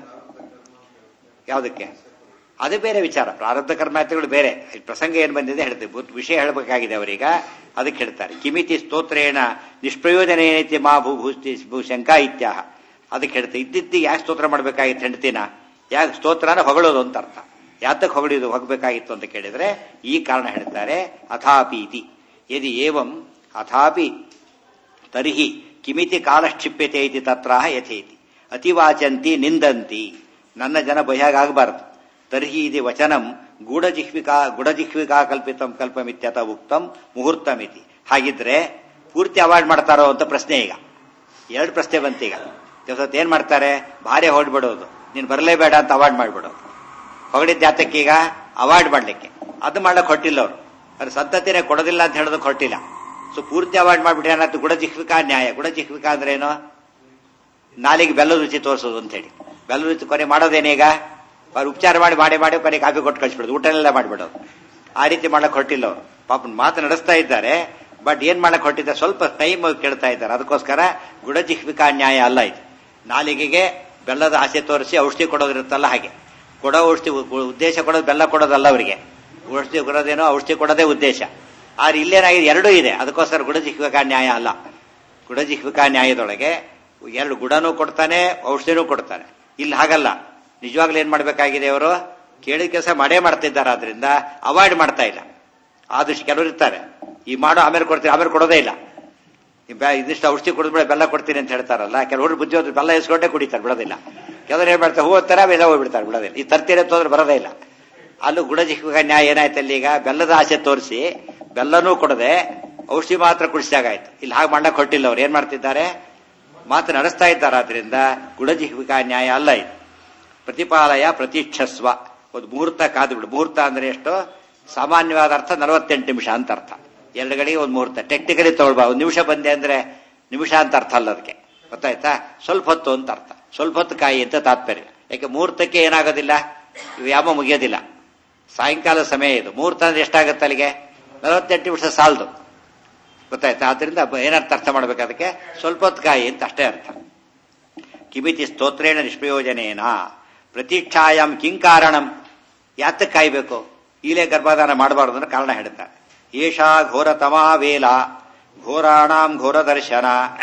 ಯಾವುದಕ್ಕೆ ಅದು ಬೇರೆ ವಿಚಾರ ಪ್ರಾರಬ್ಧ ಕರ್ಮಾರ್ಥಗಳು ಬೇರೆ ಈ ಪ್ರಸಂಗ ಏನು ಬಂದಿದೆ ಹೇಳ್ತೀವಿ ಬುದ್ಧ ವಿಷಯ ಹೇಳಬೇಕಾಗಿದೆ ಅವರೀಗ ಅದಕ್ಕೆ ಹೇಳ್ತಾರೆ ಕಿಮಿತಿ ಸ್ತೋತ್ರೇಣ ನಿಷ್ಪ್ರಯೋಜನ ಏನೈತಿ ಮಾ ಭೂ ಭೂಸ್ತಿ ಭೂ ಶಂಕಾ ಇತ್ಯಾಹ ಅದಕ್ಕೆ ಹೇಳ್ತಾರೆ ಇದ್ದಿದ್ದು ಯಾಕೆ ಸ್ತೋತ್ರ ಮಾಡಬೇಕಾಗಿತ್ತು ಹೆಂಡತಿನ ಯಾಕೆ ಸ್ತೋತ್ರನ ಹೊಗಳೋದು ಅಂತ ಅರ್ಥ ಯಾತಕ್ಕೆ ಹೊಗಳಿದು ಹೋಗಬೇಕಾಗಿತ್ತು ಅಂತ ಕೇಳಿದ್ರೆ ಈ ಕಾರಣ ಹೇಳ್ತಾರೆ ಅಥಾಪೀತಿ ಯದಿ ಏವಂ ಅಥಾಪಿ ತರ್ಹಿ ಕಿಮಿತಿ ಕಾಲಕ್ಷಿಪ್ಯತೆ ಇತಿ ತತ್ರ ಯಥೇತಿ ಅತಿವಾಚಂತಿ ನಿಂದಂತಿ ನನ್ನ ಜನ ಬಯ್ಯಾಗಬಾರದು ತರ್ಹಿ ಇದು ವಚನಂ ಗೂಢಜಿಹ್ವಿಕಾ ಗುಡಜಿಹ್ವಿಕಾ ಕಲ್ಪಿತಂ ಕಲ್ಪಮಿತ್ಯತ ಉಕ್ತಂ ಮುಹೂರ್ತಮಿತಿ ಹಾಗಿದ್ರೆ ಪೂರ್ತಿ ಅವಾಯ್ಡ್ ಮಾಡ್ತಾರೋ ಅಂತ ಪ್ರಶ್ನೆ ಈಗ ಎರಡು ಪ್ರಶ್ನೆ ಬಂತೀಗ ಕೆಲಸತ್ ಏನ್ ಮಾಡ್ತಾರೆ ಭಾರಿ ಹೊಡ್ಬಿಡೋದು ನೀನು ಬರಲೇಬೇಡ ಅಂತ ಅವಾಯ್ಡ್ ಮಾಡ್ಬಿಡೋದು ಹೊಗಳಿದ್ದ ಜಾತಕ್ಕೀಗ ಅವಾಯ್ಡ್ ಮಾಡ್ಲಿಕ್ಕೆ ಅದು ಮಾಡ್ಲಿಕ್ಕೆ ಹೊಟ್ಟಿಲ್ಲ ಅವರು ಅದು ಸಂತತಿನೇ ಕೊಡೋದಿಲ್ಲ ಅಂತ ಹೇಳೋದಕ್ಕೆ ಹೊಟ್ಟಿಲ್ಲ ಸೊ ಪೂರ್ತಿ ಅವಾಯ್ಡ್ ಮಾಡ್ಬಿಟ್ರೆ ಏನಾಯ್ತು ಗುಡಜಿಹ್ವಿಕಾ ನ್ಯಾಯ ಗುಡಜಿಹ್ವಿಕಾ ಅಂದ್ರೆ ಏನು ನಾಲಿಗೆ ಬೆಲ್ಲದ ರುಚಿ ತೋರಿಸೋದು ಅಂತ ಹೇಳಿ ಬೆಲ್ಲದ ರುಚಿ ಕೊನೆ ಮಾಡೋದೇನೀಗ ಅವ್ರು ಉಪಚಾರ ಮಾಡಿ ಮಾಡಿ ಮಾಡಿ ಕೊನೆ ಕಾಫಿ ಕೊಟ್ಟು ಕಳಿಸ್ಬಿಡೋದು ಊಟನೆಲ್ಲ ಮಾಡಿಬಿಡೋದು ಆ ರೀತಿ ಮಾಡಕ್ ಹೊಟ್ಟಿಲ್ಲ ಅವರು ಪಾಪ ಮಾತು ನಡೆಸ್ತಾ ಇದ್ದಾರೆ ಬಟ್ ಏನ್ ಮಾಡಕ್ ಹೊಟ್ಟಿದ್ದಾರೆ ಸ್ವಲ್ಪ ಟೈಮ್ ಕೇಳ್ತಾ ಇದ್ದಾರೆ ಅದಕ್ಕೋಸ್ಕರ ಗುಡಜಿಹ್ವಿಕಾ ನ್ಯಾಯ ಅಲ್ಲ ಇದು ನಾಲಿಗೆಗೆ ಬೆಲ್ಲದ ಆಸೆ ತೋರಿಸಿ ಔಷಧಿ ಕೊಡೋದಿರುತ್ತಲ್ಲ ಹಾಗೆ ಕೊಡೋ ಔಷಧಿ ಉ- ಉದ್ದೇಶ ಕೊಡೋದು ಬೆಲ್ಲ ಕೊಡೋದಲ್ಲ ಅವರಿಗೆ ಔಷಧಿ ಕೊಡೋದೇನೋ ಔಷಧಿ ಕೊಡೋದೇ ಉದ್ದೇಶ ಆದ್ರೆ ಇಲ್ಲೇನಾಗಿದೆ ಎರಡೂ ಇದೆ ಅದಕ್ಕೋಸ್ಕರ ಗುಡಜಿಹ್ವಿಕಾ ನ್ಯಾಯ ಅಲ್ಲ ಗುಡಜಿಹ್ವಿಕಾ ನ್ಯಾಯದೊಳಗೆ ಎರಡು ಗುಡನೂ ಕೊಡ್ತಾನೆ ಔಷಧಿನೂ ಕೊಡ್ತಾನೆ ಇಲ್ಲಿ ಹಾಗಲ್ಲ ನಿಜವಾಗ್ಲೂ ಏನ್ ಮಾಡ್ಬೇಕಾಗಿದೆ ಅವರು ಕೇಳಿದ ಕೆಲಸ ಮಾಡೇ ಮಾಡ್ತಿದ್ದಾರೆ ಆದ್ರಿಂದ ಅವಾಯ್ಡ್ ಮಾಡ್ತಾ ಇಲ್ಲ ಆದಷ್ಟು ಕೆಲವರು ಇರ್ತಾರೆ ಈ ಮಾಡೋ ಆಮೇಲೆ ಕೊಡ್ತೀನಿ ಆಮೇಲೆ ಕೊಡೋದೇ ಇಲ್ಲ ಈ ಬೆ- ಇದಿಷ್ಟು ಔಷಧಿ ಕುಡಿದ್ಬಿಡ ಬೆಲ್ಲ ಕೊಡ್ತೀನಿ ಅಂತ ಹೇಳ್ತಾರಲ್ಲ ಕೆಲವರು ಬುದ್ಧಿ ಹೋದ್ರೆ ಬೆಲ್ಲ ಇಸ್ಕೊಂಡೇ ಕುಡಿತಾರೆ ಬಿಡೋದಿಲ್ಲ ಕೆಲವರು ಏನ್ ಮಾಡ್ತಾರೆ ಹೋಗ್ತಾರ ಬೆಲ್ಲ ಹೋಗ್ಬಿಡ್ತಾರೆ ಬಿಡೋದಿಲ್ಲ ಈ ತರ್ತೀರ ಹೋದ್ರೆ ಬರೋದೇ ಇಲ್ಲ ಅಲ್ಲೂ ಗುಡಜಿಹ್ವಿಕ ನ್ಯಾಯ ಏನಾಯ್ತು ಅಲ್ಲಿ ಈಗ ಬೆಲ್ಲದ ಆಸೆ ತೋರಿಸಿ ಬೆಲ್ಲನೂ ಕೊಡದೆ ಔಷಧಿ ಮಾತ್ರ ಕುಡಿಸಿದಾಗಾಯ್ತು ಇಲ್ಲಿ ಹಾಗೆ ಮಾಡಕ್ ಕೊಟ್ಟಿಲ್ಲ ಅವ್ರು ಏನ್ ಮಾಡ್ತಿದ್ದಾರೆ ಮಾತು ನಡೆಸ್ತಾ ಇದ್ದಾರೆ ಆದ್ರಿಂದ ಗುಡಜಿಹ್ವಿಕ ನ್ಯಾಯ ಅಲ್ಲ ಇದು ಪ್ರತಿಪಾಲಯ ಪ್ರತೀಕ್ಷಸ್ವ ಒಂದು ಮುಹೂರ್ತ ಕಾದು ಬಿಡು ಮುಹೂರ್ತ ಅಂದ್ರೆ ಎಷ್ಟು ಸಾಮಾನ್ಯವಾದ ಅರ್ಥ ನಲವತ್ತೆಂಟು ನಿಮಿಷ ಅಂತ ಅರ್ಥ ಎರಡು ಗಡಿಗೆ ಒಂದು ಮುಹೂರ್ತ ಟೆಕ್ನಿಕಲಿ ತಗೊಳ್ಬಾ ಒಂದು ನಿಮಿಷ ಬಂದೆ ಅಂದ್ರೆ ನಿಮಿಷ ಅಂತ ಅರ್ಥ ಅಲ್ಲ ಅದಕ್ಕೆ ಗೊತ್ತಾಯ್ತಾ ಸ್ವಲ್ಪ ಹೊತ್ತು ಅಂತ ಅರ್ಥ ಸ್ವಲ್ಪ ಹೊತ್ತು ಕಾಯಿ ಅಂತ ತಾತ್ಪರ್ಯ ಯಾಕೆ ಮುಹೂರ್ತಕ್ಕೆ ಏನಾಗೋದಿಲ್ಲ ವ್ಯಾಮ ಮುಗಿಯೋದಿಲ್ಲ ಸಾಯಂಕಾಲ ಸಮಯ ಇದು ಮುಹೂರ್ತ ಅಂದ್ರೆ ಎಷ್ಟಾಗುತ್ತೆ ಅಲ್ಲಿಗೆ ನಲವತ್ತೆಂಟು ನಿಮಿಷ ಸಾಲದು ಗೊತ್ತಾಯ್ತಾ ಆದ್ರಿಂದ ಬ- ಏನರ್ಥ ಅರ್ಥ ಮಾಡ್ಬೇಕು ಅದಕ್ಕೆ ಸ್ವಲ್ಪ ಹೊತ್ತು ಕಾಯಿ ಅಂತ ಅಷ್ಟೇ ಅರ್ಥ ಕಿಮಿತಿ ಸ್ತೋತ್ರೇಣ ನಿಷ್ಪ್ರಯೋಜನೇನ ಪ್ರತೀಕ್ಷಾಯಾಮ್ ಕಿಂ ಕಾರಣಂ ಯಾತಕ್ಕೆ ಕಾಯ್ಬೇಕು ಈಲೇ ಗರ್ಭಾಧಾನ ಮಾಡಬಾರದು ಅನ್ನೋ ಕಾರಣ ಹೇಳ್ತಾರೆ ಏಷಾ ಘೋರತಮಾ ವೇಲ ಘೋರಾಣಾಂ ಘೋರದರ್ಶನ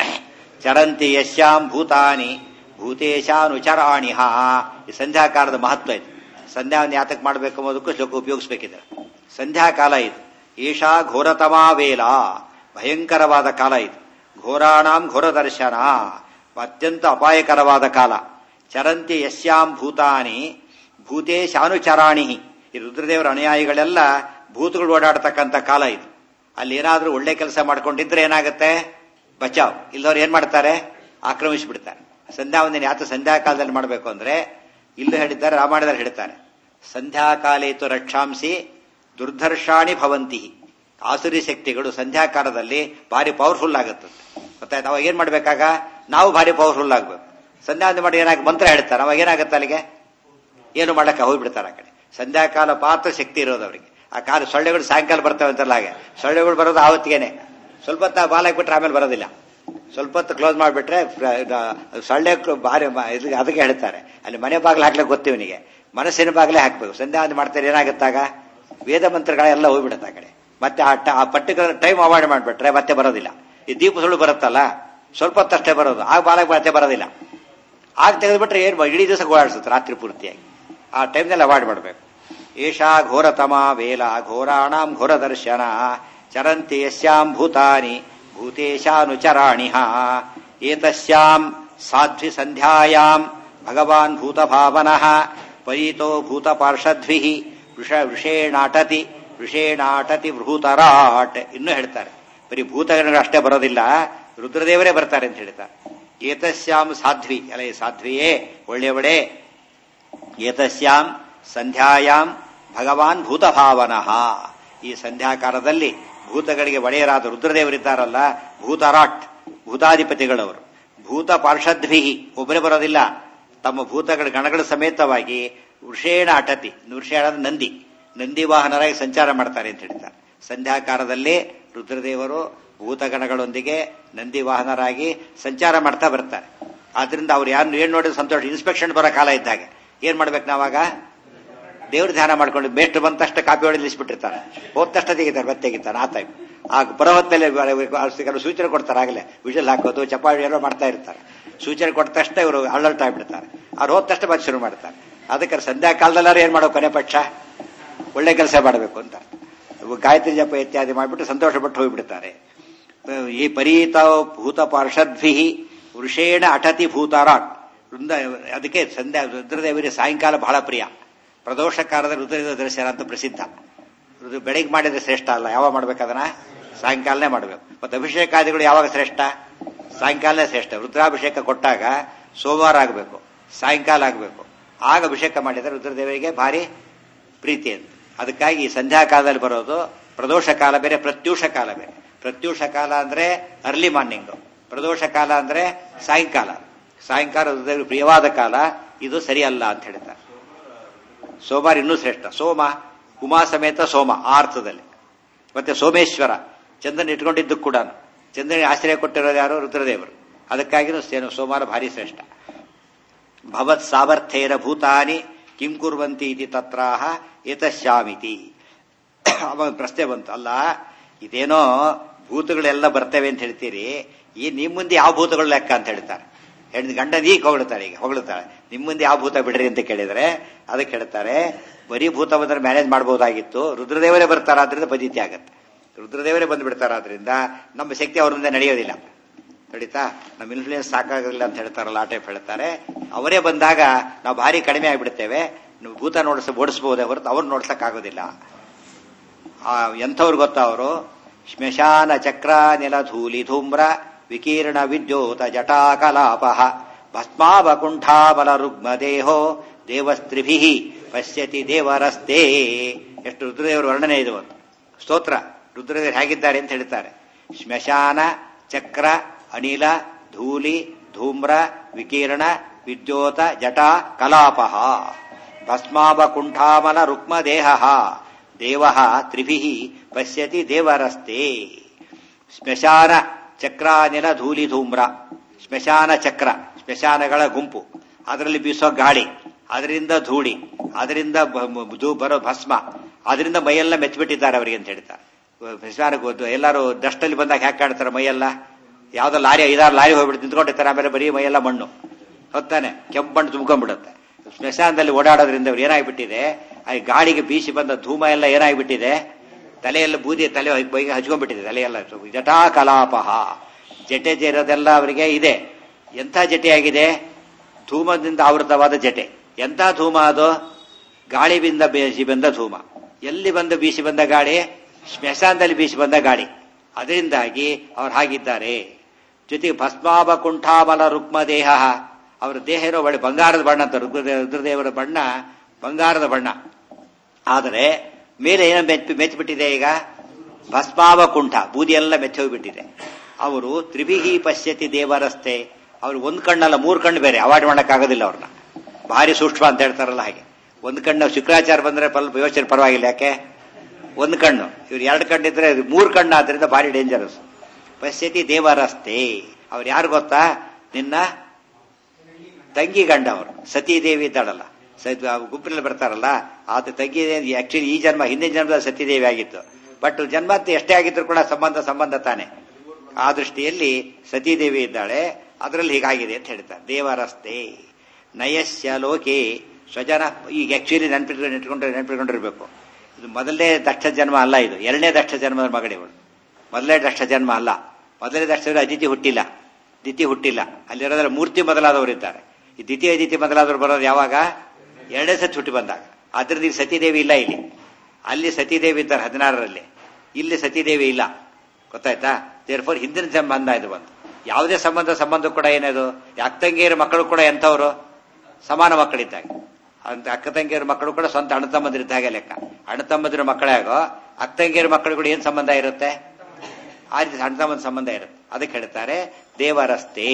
ಚರಂತಿ ಯಶ್ಯಾಂ ಭೂತಾನಿ ಭೂತೇಶಾನುಚರಾಣಿಹ ಈ ಸಂಧ್ಯಾಕಾಲದ ಮಹತ್ವ ಇದು ಸಂಧ್ಯಾವನ್ನು ಯಾತಕ್ಕೆ ಮಾಡಬೇಕು ಅನ್ನೋದಕ್ಕೂ ಶ್ಲೋಕ ಉಪಯೋಗಿಸ್ಬೇಕಿದೆ ಸಂಧ್ಯಾಕಾಲ ಇದು ಏಷಾ ಘೋರತಮಾ ವೇಲ ಭಯಂಕರವಾದ ಕಾಲ ಇದು ಘೋರಾಣಾಂ ಘೋರದರ್ಶನ ಅತ್ಯಂತ ಅಪಾಯಕರವಾದ ಕಾಲ ಚರಂತಿ ಯಸ್ಯಾಂ ಭೂತಾನಿ ಭೂತೇಶಾನುಚರಾಣಿ ಈ ರುದ್ರದೇವರ ಅನುಯಾಯಿಗಳೆಲ್ಲ ಭೂತಗಳು ಓಡಾಡ್ತಕ್ಕಂಥ ಕಾಲ ಇದು ಅಲ್ಲಿ ಏನಾದ್ರೂ ಒಳ್ಳೆ ಕೆಲಸ ಮಾಡ್ಕೊಂಡಿದ್ರೆ ಏನಾಗುತ್ತೆ ಬಚಾವ್ ಇಲ್ಲದವ್ರು ಏನ್ ಮಾಡ್ತಾರೆ ಆಕ್ರಮಿಸಿಬಿಡ್ತಾರೆ ಸಂಧ್ಯಾವಂದನೆ ಯಾತ ಸಂಧ್ಯಾಕಾಲದಲ್ಲಿ ಮಾಡಬೇಕು ಅಂದ್ರೆ ಇಲ್ಲೂ ಹೇಳಿದ್ದಾರೆ ರಾಮಾಯಣದಲ್ಲಿ ಹೇಳ್ತಾರೆ ಸಂಧ್ಯಾಕಾಲೇತು ರಕ್ಷಾಂಸಿ ದುರ್ಧರ್ಷಾಣಿ ಭವಂತಿ ಆಸುರಿ ಶಕ್ತಿಗಳು ಸಂಧ್ಯಾಕಾಲದಲ್ಲಿ ಭಾರಿ ಪವರ್ಫುಲ್ ಆಗುತ್ತೆ ಗೊತ್ತಾಯ್ತು ಅವಾಗ ಏನ್ ಮಾಡ್ಬೇಕಾಗ ನಾವು ಭಾರಿ ಪವರ್ಫುಲ್ ಆಗ್ಬೇಕು ಸಂಧ್ಯಾವಂದನೆ ಮಾಡಿ ಏನಾಗ ಮಂತ್ರ ಹೇಳ್ತಾರೆ ಅವಾಗ ಏನಾಗುತ್ತೆ ಅಲ್ಲಿಗೆ ಏನು ಮಾಡಕ್ಕೆ ಹೋಗ್ಬಿಡ್ತಾರೆ ಆ ಕಡೆ ಸಂಧ್ಯಾಕಾಲ ಪಾತ್ರ ಶಕ್ತಿ ಇರೋದು ಅವರಿಗೆ ಆ ಕಾಲ ಸೊಳ್ಳೆಗಳು ಸಾಯಂಕಾಲ ಬರ್ತವೆ ಅಂತಲ್ಲ ಹಾಗೆ ಸೊಳ್ಳೆಗಳು ಬರೋದು ಆವತ್ತಿಗೆನೆ ಸ್ವಲ್ಪ ಹೊತ್ತು ಬಾಲಾಕ್ಬಿಟ್ರೆ ಆಮೇಲೆ ಬರೋದಿಲ್ಲ ಸ್ವಲ್ಪ ಹೊತ್ತು ಕ್ಲೋಸ್ ಮಾಡಿಬಿಟ್ರೆ ಸೊಳ್ಳೆ ಕ- ಬಾರಿ ಮ- ಇದಕ್ಕೆ- ಅದಕ್ಕೆ ಹೇಳ್ತಾರೆ ಅಲ್ಲಿ ಮನೆ ಬಾಗಿಲು ಹಾಕ್ಲಿಕ್ಕೆ ಗೊತ್ತಿವನಿಗೆ ಮನಸ್ಸಿನ ಬಾಗಿಲೇ ಹಾಕ್ಬೇಕು ಸಂಧ್ಯಾ ಅಂತ ಮಾಡ್ತಾರೆ ಏನಾಗುತ್ತಾಗ ವೇದ ಮಂತ್ರಗಳೆಲ್ಲ ಹೋಗ್ಬಿಡುತ್ತೆ ಆ ಕಡೆ ಮತ್ತೆ ಆ ಟ- ಆ ಪರ್ಟಿಕ್ಯುಲರ್ ಟೈಮ್ ಅವಾಯ್ಡ್ ಮಾಡಿಬಿಟ್ರೆ ಮತ್ತೆ ಬರೋದಿಲ್ಲ ಈ ದೀಪ ಸುಳ್ಳು ಬರುತ್ತಲ್ಲ ಸ್ವಲ್ಪ ಹೊತ್ತಷ್ಟೇ ಬರೋದು ಆಗ ಬಾಲಕ್ಕೆ ಮತ್ತೆ ಬರೋದಿಲ್ಲ ಆಗ ತೆಗೆದುಬಿಟ್ರೆ ಏನು ಇಡೀ ದಿವಸ ಗೋಳಾಡಿಸುತ್ತೆ ರಾತ್ರಿ ಪೂರ್ತಿಯಾಗಿ ಆ ಟೈಮ್ನಲ್ಲಿ ಅವಾಯ್ಡ್ ಮಾಡಬೇಕು ಏಷಾ ಘೋರತಮ ವೇಲ ಘೋರಾಣಾಂ ಘೋರ ದರ್ಶನ ಚರಂತಿ ಯಸ್ಯಾಂ ಭೂತಾನಿ ಭೂತೇಶಾನುಚರಾಣಿ ಏತಸ್ಯಾಂ ಸಾಧ್ವಿ ಸಂಧ್ಯಾಯಾಂ ಭಗವಾನ್ ಭೂತಭಾವನಃ ಪರೀತೋ ಭೂತಪಾರ್ಷದ್ಭಿ ವೃಷ ವೃಷೇಣಾಟತಿ ವೃಷೇಣಾಟತಿ ಭೂತರಾಟ್ ಇನ್ನೂ ಹೇಳ್ತಾರೆ ಬರೀ ಭೂತಗಣಗಳು ಅಷ್ಟೇ ಬರೋದಿಲ್ಲ ರುದ್ರದೇವರೇ ಬರ್ತಾರೆ ಅಂತ ಹೇಳ್ತಾರೆ ಏತಸ್ಯಾಂ ಸಾಧ್ವಿ ಅಲ್ಲ ಈ ಸಾಧ್ವಿಯೇ ಒಳ್ಳೆಯವಳೇ ಏತಸ್ಯಾಂ ಸಂಧ್ಯಾಯಾಂ ಭಗವಾನ್ ಭೂತಭಾವನಃ ಈ ಸಂಧ್ಯಾಕಾಲದಲ್ಲಿ ಭೂತಗಳಿಗೆ ಒಡೆಯರಾದ ರುದ್ರದೇವರಿದ್ದಾರಲ್ಲ ಭೂತರಾಟ್ ಭೂತಾಧಿಪತಿಗಳವರು ಭೂತ ಪಾರ್ಷದ್ಭಿ ಒಬ್ಬರೇ ಬರೋದಿಲ್ಲ ತಮ್ಮ ಭೂತಗಳ ಗಣಗಳ ಸಮೇತವಾಗಿ ವೃಷೇಣ ಅಟತಿ ವೃಷೇಣ ಅಂದ್ರೆ ನಂದಿ ನಂದಿ ವಾಹನರಾಗಿ ಸಂಚಾರ ಮಾಡ್ತಾರೆ ಅಂತ ಹೇಳ್ತಾರೆ ಸಂಧ್ಯಾಕಾಲದಲ್ಲಿ ರುದ್ರದೇವರು ಭೂತಗಣಗಳೊಂದಿಗೆ ನಂದಿ ವಾಹನರಾಗಿ ಸಂಚಾರ ಮಾಡ್ತಾ ಬರ್ತಾರೆ ಆದ್ರಿಂದ ಅವ್ರು ಯಾರು ಏನ್ ನೋಡಿದ್ರೆ ಸಂತೋಷ ಇನ್ಸ್ಪೆಕ್ಷನ್ ಬರೋ ಕಾಲ ಇದ್ದಾಗ ಏನ್ ಮಾಡ್ಬೇಕು ನಾವಾಗ ದೇವ್ರ ಧ್ಯಾನ ಮಾಡ್ಕೊಂಡು ಮೇಷ್ಟ್ರು ಬಂದ ತಕ್ಷಣ ಕಾಪಿ ಹೊಡೆದು ನಿಲ್ಲಿಸ್ಬಿಟ್ಟಿರ್ತಾರೆ ಹೋದ ತಕ್ಷಣ ತೆಗಿತಾರೆ ಮತ್ತೆ ತೆಗಿತಾರೆ ಆ ಟೈಮ್ ಆ ಬರೋ ಹೊತ್ತಲ್ಲಿ ಕೆಲವು ಸೂಚನೆ ಕೊಡ್ತಾರೆ ಆಗಲೇ ವಿಷಲ್ ಹಾಕೋದು ಚಪಾಳಿ ಏನೋ ಮಾಡ್ತಾ ಇರ್ತಾರೆ ಸೂಚನೆ ಕೊಟ್ಟ ತಕ್ಷಣ ಇವರು ಅಳ್ಳಲ್ಟ್ ಆಗ್ಬಿಡ್ತಾರೆ ಅವ್ರು ಹೋದ ತಕ್ಷಣ ಮತ್ತೆ ಶುರು ಮಾಡ್ತಾರೆ ಅದಕ್ಕೆ ಸಂಧ್ಯಾ ಕಾಲದಲ್ಲಾರು ಏನ್ ಮಾಡೋ ಕೊನೆ ಪಕ್ಷ ಒಳ್ಳೆ ಕೆಲಸ ಮಾಡಬೇಕು ಅಂತ ಗಾಯತ್ರಿ ಜಪ ಇತ್ಯಾದಿ ಮಾಡಿಬಿಟ್ಟು ಸಂತೋಷ ಪಟ್ಟು ಹೋಗ್ಬಿಡ್ತಾರೆ ಈ ಪರೀತ ಭೂತ ಪಾರ್ಷದ್ಭಿ ವೃಷೇಣ ಅಟತಿ ಭೂತಾರಾಟ್ ವೃಂದ ಅದಕ್ಕೆ ಸಂಧ್ಯಾ ರುದ್ರದೇವರಿಗೆ ಸಾಯಂಕಾಲ ಬಹಳ ಪ್ರಿಯ ಪ್ರದೋಷ ಕಾಲದ ರುದ್ರದೇವ ದರ್ಶನ ಅಂತ ಪ್ರಸಿದ್ಧ ರುದ್ರ ಬೆಳಗ್ಗೆ ಮಾಡಿದ್ರೆ ಶ್ರೇಷ್ಠ ಅಲ್ಲ ಯಾವಾಗ ಮಾಡ್ಬೇಕದನ್ನ ಸಾಯಂಕಾಲನೇ ಮಾಡಬೇಕು ಮತ್ತೆ ಅಭಿಷೇಕಾದಿಗಳು ಯಾವಾಗ ಶ್ರೇಷ್ಠ ಸಾಯಂಕಾಲನೇ ಶ್ರೇಷ್ಠ ರುದ್ರಾಭಿಷೇಕ ಕೊಟ್ಟಾಗ ಸೋಮವಾರ ಆಗಬೇಕು ಸಾಯಂಕಾಲ ಆಗಬೇಕು ಆಗ ಅಭಿಷೇಕ ಮಾಡಿದರೆ ರುದ್ರದೇವರಿಗೆ ಭಾರಿ ಪ್ರೀತಿ ಅಂತ ಅದಕ್ಕಾಗಿ ಈ ಸಂಧ್ಯಾ ಕಾಲದಲ್ಲಿ ಬರೋದು ಪ್ರದೋಷ ಕಾಲ ಬೇರೆ ಪ್ರತ್ಯೂಷ ಕಾಲ ಬೇರೆ ಪ್ರತ್ಯೂಷ ಕಾಲ ಅಂದ್ರೆ ಅರ್ಲಿ ಮಾರ್ನಿಂಗ್ ಪ್ರದೋಷ ಕಾಲ ಅಂದ್ರೆ ಸಾಯಂಕಾಲ ಸಾಯಂಕಾಲ ರುದ್ರದೇವರಿಗೆ ಪ್ರಿಯವಾದ ಕಾಲ ಇದು ಸರಿಯಲ್ಲ ಅಂತ ಹೇಳ್ತಾರೆ ಸೋಮವಾರ ಇನ್ನೂ ಶ್ರೇಷ್ಠ ಸೋಮ ಉಮಾ ಸಮೇತ ಸೋಮ ಆ ಅರ್ಥದಲ್ಲಿ ಮತ್ತೆ ಸೋಮೇಶ್ವರ ಚಂದ್ರನ ಇಟ್ಕೊಂಡಿದ್ದು ಕೂಡ ಚಂದ್ರನಿಗೆ ಆಶ್ರಯ ಕೊಟ್ಟಿರೋದು ಯಾರು ರುದ್ರದೇವರು ಅದಕ್ಕಾಗಿನೂ ಸೇನು ಸೋಮವಾರ ಭಾರಿ ಶ್ರೇಷ್ಠ ಭವತ್ ಸಾಮರ್ಥ್ಯೇನ ಭೂತಾನಿ ಕಿಂ ಕುರ್ವಂತಿ ಇತಿ ತತ್ರಾಹ ಏತಶ್ಯಾಮಿತಿ ಅವಾಗ ಪ್ರಶ್ನೆ ಬಂತು ಅಲ್ಲ ಇದೇನೋ ಭೂತಗಳೆಲ್ಲ ಬರ್ತವೆ ಅಂತ ಹೇಳ್ತೀರಿ ಈ ನಿಮ್ ಮುಂದೆ ಯಾವ ಭೂತಗಳು ಲೆಕ್ಕ ಅಂತ ಹೇಳ್ತಾರೆ ಹೆಣ್ಣು ಗಂಡನ ಈಗ ಹೊಗಳ್ತಾಳೆ ಈಗ ಹೊಗಳ್ತಾಳೆ ನಿಮ್ ಮುಂದೆ ಯಾವ ಭೂತ ಬಿಡ್ರಿ ಅಂತ ಕೇಳಿದ್ರೆ ಅದಕ್ಕೆ ಹೇಳ್ತಾರೆ ಬರೀ ಭೂತ ಬಂದ್ರೆ ಮ್ಯಾನೇಜ್ ಮಾಡಬಹುದಾಗಿತ್ತು ರುದ್ರದೇವರೇ ಬರ್ತಾರಾದ್ರಿಂದ ಪದ್ಧತಿ ಆಗತ್ತೆ ರುದ್ರದೇವರೇ ಬಂದು ಬಿಡ್ತಾರಾದ್ರಿಂದ ನಮ್ಮ ಶಕ್ತಿ ಅವ್ರ ಮುಂದೆ ನಡೆಯೋದಿಲ್ಲ ನಡೀತಾ ನಮ್ಮ ಇನ್ಫ್ಲೂಯೆನ್ಸ್ ಸಾಕಾಗೋದಿಲ್ಲ ಅಂತ ಹೇಳ್ತಾರಲ್ಲ ಆ ಟೈಪ್ ಹೇಳ್ತಾರೆ ಅವರೇ ಬಂದಾಗ ನಾವು ಭಾರಿ ಕಡಿಮೆ ಆಗಿಬಿಡ್ತೇವೆ ನೀವು ಭೂತ ನೋಡಿಸ ಓಡಿಸಬಹುದೇ ಹೊರತು ಅವ್ರು ನೋಡ್ಸಕ್ ಆಗೋದಿಲ್ಲ ಆ ಎಂಥವ್ರು ಗೊತ್ತಾ ಅವರು ಶ್ಮಶಾನ ಚಕ್ರ ನೆಲ ಧೂಲಿ ಧೂಮ್ರ ವಿಕೀರ್ಣ ವಿದ್ಯೋತ ಜಟಾಕಲಾಪ ಭಸ್ಮಾವಕುಂಠಾಬಲ ರುಗ್ಮ ದೇಹೋ ದೇವಸ್ತ್ರಿಭಿ ಪಶ್ಯತಿ ದೇವರಸ್ತೆ ಎಷ್ಟು ರುದ್ರದೇವರ ವರ್ಣನೆ ಇದು ಒಂದು ಸ್ತೋತ್ರ ರುದ್ರದೇವರು ಹೇಗಿದ್ದಾರೆ ಅಂತ ಹೇಳ್ತಾರೆ ಶ್ಮಶಾನ ಚಕ್ರ ಅನಿಲ ಧೂಲಿ ಧೂಮ್ರ ವಿಕೀರ್ಣ ವಿದ್ಯೋತ ಜಟಾ ಕಲಾಪ ಭಸ್ಮಾಭ ಕುಂಠಾಮಲ ರುಕ್ಮ ದೇಹ ದೇವ ತ್ರಿಭಿ ಪಶ್ಯತಿ ದೇವರಸ್ತೆ ಸ್ಮಶಾನ ಚಕ್ರಾನಿಲ ಧೂಲಿ ಧೂಮ್ರ ಸ್ಮಶಾನ ಚಕ್ರ ಸ್ಮಶಾನಗಳ ಗುಂಪು ಅದರಲ್ಲಿ ಬೀಸೋ ಗಾಳಿ ಅದರಿಂದ ಧೂಳಿ ಅದರಿಂದ ಬರೋ ಭಸ್ಮ ಅದರಿಂದ ಮೈಯೆಲ್ಲ ಮೆಚ್ಚಿಬಿಟ್ಟಿದ್ದಾರೆ ಅವರಿಗೆ ಅಂತ ಹೇಳ್ತಾರೆ ಸ್ಮಶಾನಕ್ಕೆ ಎಲ್ಲರೂ ಡಸ್ಟಲ್ಲಿ ಬಂದಾಗ ಹ್ಯಾಕ್ ಕಾಡ್ತಾರೆ ಮೈಯೆಲ್ಲ ಯಾವ್ದೋ ಲಾರಿ ಐದಾರು ಲಾರಿ ಹೋಗ್ಬಿಟ್ಟು ನಿಂತ್ಕೊಂಡಿರ್ತಾರೆ ಆಮೇಲೆ ಬರೀ ಮೈಯೆಲ್ಲ ಮಣ್ಣು ಹೊತ್ತಾನೆ ಕೆಂಪು ಮಣ್ಣು ತುಂಬ್ಕೊಂಡ್ಬಿಡುತ್ತೆ ಸ್ಮಶಾನದಲ್ಲಿ ಓಡಾಡೋದ್ರಿಂದ ಅವ್ರು ಏನಾಗ್ಬಿಟ್ಟಿದೆ ಆ ಗಾಳಿಗೆ ಬೀಸಿ ಬಂದ ಧೂಮ ಎಲ್ಲ ಏನಾಗ್ಬಿಟ್ಟಿದೆ ತಲೆಯೆಲ್ಲ ಬೂದಿ ತಲೆ ಬೈಗೆ ಹಚ್ಕೊಂಡ್ಬಿಟ್ಟಿದೆ ತಲೆಯೆಲ್ಲ ಜಟಾ ಕಲಾಪಹ ಜಟೆ ಇರೋದೆಲ್ಲ ಅವರಿಗೆ ಇದೆ ಎಂಥ ಜಟೆಯಾಗಿದೆ ಧೂಮದಿಂದ ಆವೃತವಾದ ಜಟೆ ಎಂಥ ಧೂಮ ಅದು ಗಾಳಿ ಬಿಂದ ಬೀಸಿ ಬಂದ ಧೂಮ ಎಲ್ಲಿ ಬಂದು ಬೀಸಿ ಬಂದ ಗಾಳಿ ಸ್ಮಶಾನದಲ್ಲಿ ಬೀಸಿ ಬಂದ ಗಾಳಿ ಅದರಿಂದಾಗಿ ಅವ್ರು ಹಾಗಿದ್ದಾರೆ ಜೊತೆಗೆ ಭಸ್ಮಾಭ ಕುಂಠಾಮಲ ರುಕ್ಮ ದೇಹ ಅವರ ದೇಹ ಇರೋ ಒಳ್ಳೆ ಬಂಗಾರದ ಬಣ್ಣ ಅಂತ ರುದ್ರದೇವ ರುದ್ರದೇವರ ಬಣ್ಣ ಬಂಗಾರದ ಬಣ್ಣ ಆದರೆ ಮೇಲೆ ಏನೋ ಮೆಚ್ಚಿ ಮೆಚ್ಚಿಬಿಟ್ಟಿದೆ ಈಗ ಭಸ್ಮಾವ ಕುಂಠ ಬೂದಿ ಎಲ್ಲ ಮೆಚ್ಚಿ ಹೋಗ್ಬಿಟ್ಟಿದೆ ಅವರು ತ್ರಿಭಿಹಿ ಪಶ್ಯತಿ ದೇವರಸ್ತೆ ಅವ್ರು ಒಂದ್ ಕಣ್ಣಲ್ಲ ಮೂರು ಕಣ್ಣು ಬೇರೆ ಅವಾಯ್ಡ್ ಮಾಡೋಕ್ಕಾಗೋದಿಲ್ಲ ಅವ್ರನ್ನ ಭಾರಿ ಸೂಕ್ಷ್ಮ ಅಂತ ಹೇಳ್ತಾರಲ್ಲ ಹಾಗೆ ಒಂದು ಕಣ್ಣು ಶುಕ್ರಾಚಾರ ಬಂದ್ರೆ ಸ್ವಲ್ಪ ಯೋಚನೆ ಪರವಾಗಿಲ್ಲ ಯಾಕೆ ಒಂದು ಕಣ್ಣು ಇವ್ರು ಎರಡು ಕಣ್ಣಿದ್ರೆ ಮೂರು ಕಣ್ಣು ಆದ್ರಿಂದ ಭಾರಿ ಡೇಂಜರಸ್ ಪಶ್ಯತಿ ದೇವರಸ್ತೆ ಅವ್ರು ಯಾರು ಗೊತ್ತಾ ನಿನ್ನ ತಂಗಿ ಗಂಡ ಅವರು ಸತೀದೇವಿ ಇದ್ದಾಳಲ್ಲ ಸತಿ ಗುಂಪಿನಲ್ಲಿ ಬರ್ತಾರಲ್ಲ ಆತ ತಂಗಿ ಆಕ್ಚುಲಿ ಈ ಜನ್ಮ ಹಿಂದಿನ ಜನ್ಮದ ಸತೀದೇವಿ ಆಗಿತ್ತು ಬಟ್ ಜನ್ಮ ಎಷ್ಟೇ ಆಗಿದ್ರು ಕೂಡ ಸಂಬಂಧ ಸಂಬಂಧ ತಾನೆ ಆ ದೃಷ್ಟಿಯಲ್ಲಿ ಸತೀದೇವಿ ಇದ್ದಾಳೆ ಅದರಲ್ಲಿ ಹೀಗಾಗಿದೆ ಅಂತ ಹೇಳ್ತಾರೆ ದೇವರಸ್ತೆ ನಯಸ್ಯ ಲೋಕೆ ಸ್ವಜನ ಈಗ ಆಕ್ಚುಲಿ ನೆನಪಿಟ್ಕೊಂಡು ನೆನ್ಪಿಟ್ಕೊಂಡು ನೆನಪಿಟ್ಕೊಂಡಿರ್ಬೇಕು ಇದು ಮೊದಲನೇ ದಕ್ಷ ಜನ್ಮ ಅಲ್ಲ ಇದು ಎರಡನೇ ದಕ್ಷ ಜನ್ಮದ ಮಗಳಿವಳು ಮೊದಲನೇ ದಕ್ಷ ಜನ್ಮ ಅಲ್ಲ ಮೊದಲನೇ ದಕ್ಷ ಅದಿತಿ ಹುಟ್ಟಿಲ್ಲ ದಿತಿ ಹುಟ್ಟಿಲ್ಲ ಅಲ್ಲಿರೋದ್ರ ಮೂರ್ತಿ ಮೊದಲಾದವರು ಇದ್ದಾರೆ ಈ ದ್ವಿತೀಯ ದಿತಿ ಮೊದಲಾದವರು ಬರೋದು ಯಾವಾಗ ಎರಡನೇ ಸತಿ ಹುಟ್ಟಿ ಬಂದಾಗ ಆದ್ರಿಂದ ಈಗ ಸತೀದೇವಿ ಇಲ್ಲ ಇಲ್ಲಿ ಅಲ್ಲಿ ಸತೀದೇವಿ ಇದ್ದಾರೆ ಹದಿನಾರರಲ್ಲಿ ಇಲ್ಲಿ ಸತೀದೇವಿ ಇಲ್ಲ ಗೊತ್ತಾಯ್ತಾ ದೇರ್ಫೋರ್ ಹಿಂದಿನ ಸಂಬಂಧ ಇದು ಬಂತು ಯಾವುದೇ ಸಂಬಂಧ ಸಂಬಂಧ ಕೂಡ ಏನದು ಅಕ್ಕ ತಂಗಿಯರ ಮಕ್ಕಳು ಕೂಡ ಎಂಥವ್ರು ಸಮಾನ ಮಕ್ಕಳಿದ್ದಾಗ ಅಂತ ಅಕ್ಕ ತಂಗಿಯರ ಮಕ್ಕಳು ಕೂಡ ಸ್ವಂತ ಅಣ್ಣ ತಮ್ಮಂದಿರಿದ್ದಾಗೆ ಲೆಕ್ಕ ಅಣ್ಣ ತಮ್ಮಂದಿರ ಮಕ್ಕಳೇ ಆಗೋ ಅಕ್ಕ ತಂಗಿಯರ ಮಕ್ಕಳು ಕೂಡ ಏನ್ ಸಂಬಂಧ ಇರುತ್ತೆ ಆ ರೀತಿ ಅಣ್ಣ ತಮ್ಮನ ಸಂಬಂಧ ಇರುತ್ತೆ ಅದಕ್ಕೆ ಹೇಳ್ತಾರೆ ದೇವರಸ್ತೆ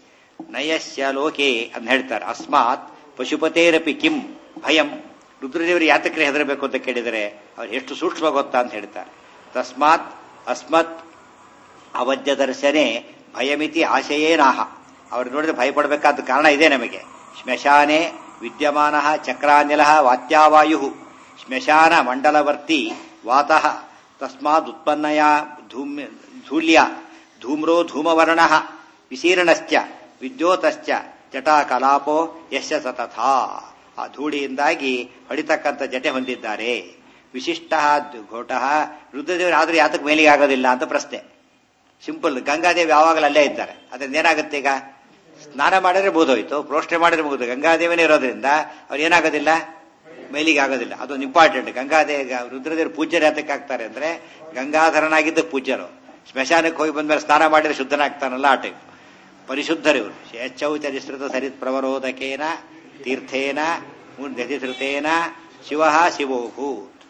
ನಯಸ್ಯ ಲೋಕೆ ಅಂತ ಹೇಳ್ತಾರೆ ಅಸ್ಮಾತ್ ಪಶುಪತೇರಪಿ ಕಿಂ ಭಯಂ ರುದ್ರದೇವರು ಯಾತಕ್ರೆ ಹೆದರಬೇಕು ಅಂತ ಕೇಳಿದರೆ ಅವ್ರು ಎಷ್ಟು ಸೂಕ್ಷ್ಮ ಗೊತ್ತಾ ಅಂತ ಹೇಳ್ತಾರೆ ತಸ್ಮಾತ್ ಅಸ್ಮತ್ ಅವಧ್ಯ ದರ್ಶನೆ ಭಯಮಿತಿ ಆಶಯೇನಾಹ ಅವ್ರು ನೋಡಿದ್ರೆ ಭಯಪಡಬೇಕಾದ ಕಾರಣ ಇದೆ ನಮಗೆ ಶ್ಮಶಾನೆ ವಿದ್ಯಮಾನ ಚಕ್ರಾನಿಲ ವಾತ್ಯಾವಾಯು ಶ್ಮಶಾನ ಮಂಡಲವರ್ತಿ ವಾತಃ ತಸ್ಮಾದ್ ಉತ್ಪನ್ನಯ ಧೂಮ್ಯ ಧೂಲ್ಯ ಧೂಮ್ರೋ ಧೂಮವರ್ಣ ವಿಶೀರ್ಣಶ್ಚ ವಿದ್ಯೋತಶ್ಚ ಜಟಾಕಲಾಪೋ ಯಶ ಸತಥಾ ಆ ಧೂಳಿಯಿಂದಾಗಿ ಹೊಡಿತಕ್ಕಂಥ ಜಟೆ ಹೊಂದಿದ್ದಾರೆ ವಿಶಿಷ್ಟ ಘೋಟ ರುದ್ರದೇವರು ಆದ್ರೆ ಯಾತಕ್ಕೆ ಮೇಲಿಗೆ ಆಗೋದಿಲ್ಲ ಅಂತ ಪ್ರಶ್ನೆ ಸಿಂಪಲ್ ಗಂಗಾದೇವಿ ಯಾವಾಗಲೂ ಅಲ್ಲೇ ಇದ್ದಾರೆ ಅದರಿಂದ ಏನಾಗುತ್ತೆ ಈಗ ಸ್ನಾನ ಮಾಡಿದ್ರೆ ಬೋಧೋಯ್ತು ಪ್ರೋಷ್ಠೆ ಮಾಡಿದ್ರೆ ಮುಗಿದು ಗಂಗಾದೇವಿನೇ ಇರೋದ್ರಿಂದ ಅವ್ರು ಏನಾಗೋದಿಲ್ಲ ಮೇಲಿಗೆ ಆಗೋದಿಲ್ಲ ಅದೊಂದು ಇಂಪಾರ್ಟೆಂಟ್ ಗಂಗಾದೇವಿ ರುದ್ರದೇವರು ಪೂಜ್ಯರು ಯಾತಕ್ಕೆ ಆಗ್ತಾರೆ ಅಂದ್ರೆ ಗಂಗಾಧರನಾಗಿದ್ದ ಪೂಜ್ಯರು ಸ್ಮಶಾನಕ್ಕೆ ಹೋಗಿ ಬಂದ್ಮೇಲೆ ಸ್ನಾನ ಮಾಡಿದ್ರೆ ಶುದ್ಧನಾಗ್ತಾನಲ್ಲ ಆ ಟೈಪ್ ಪರಿಶುದ್ಧರಿವರು ಯಚ್ಚೌಚರಿಸೃತ ಸರಿತ್ ಪ್ರವರೋಧಕೇನ ತೀರ್ಥೇನ ನದಿಸೃತೇನ ಶಿವ ಶಿವೋಹು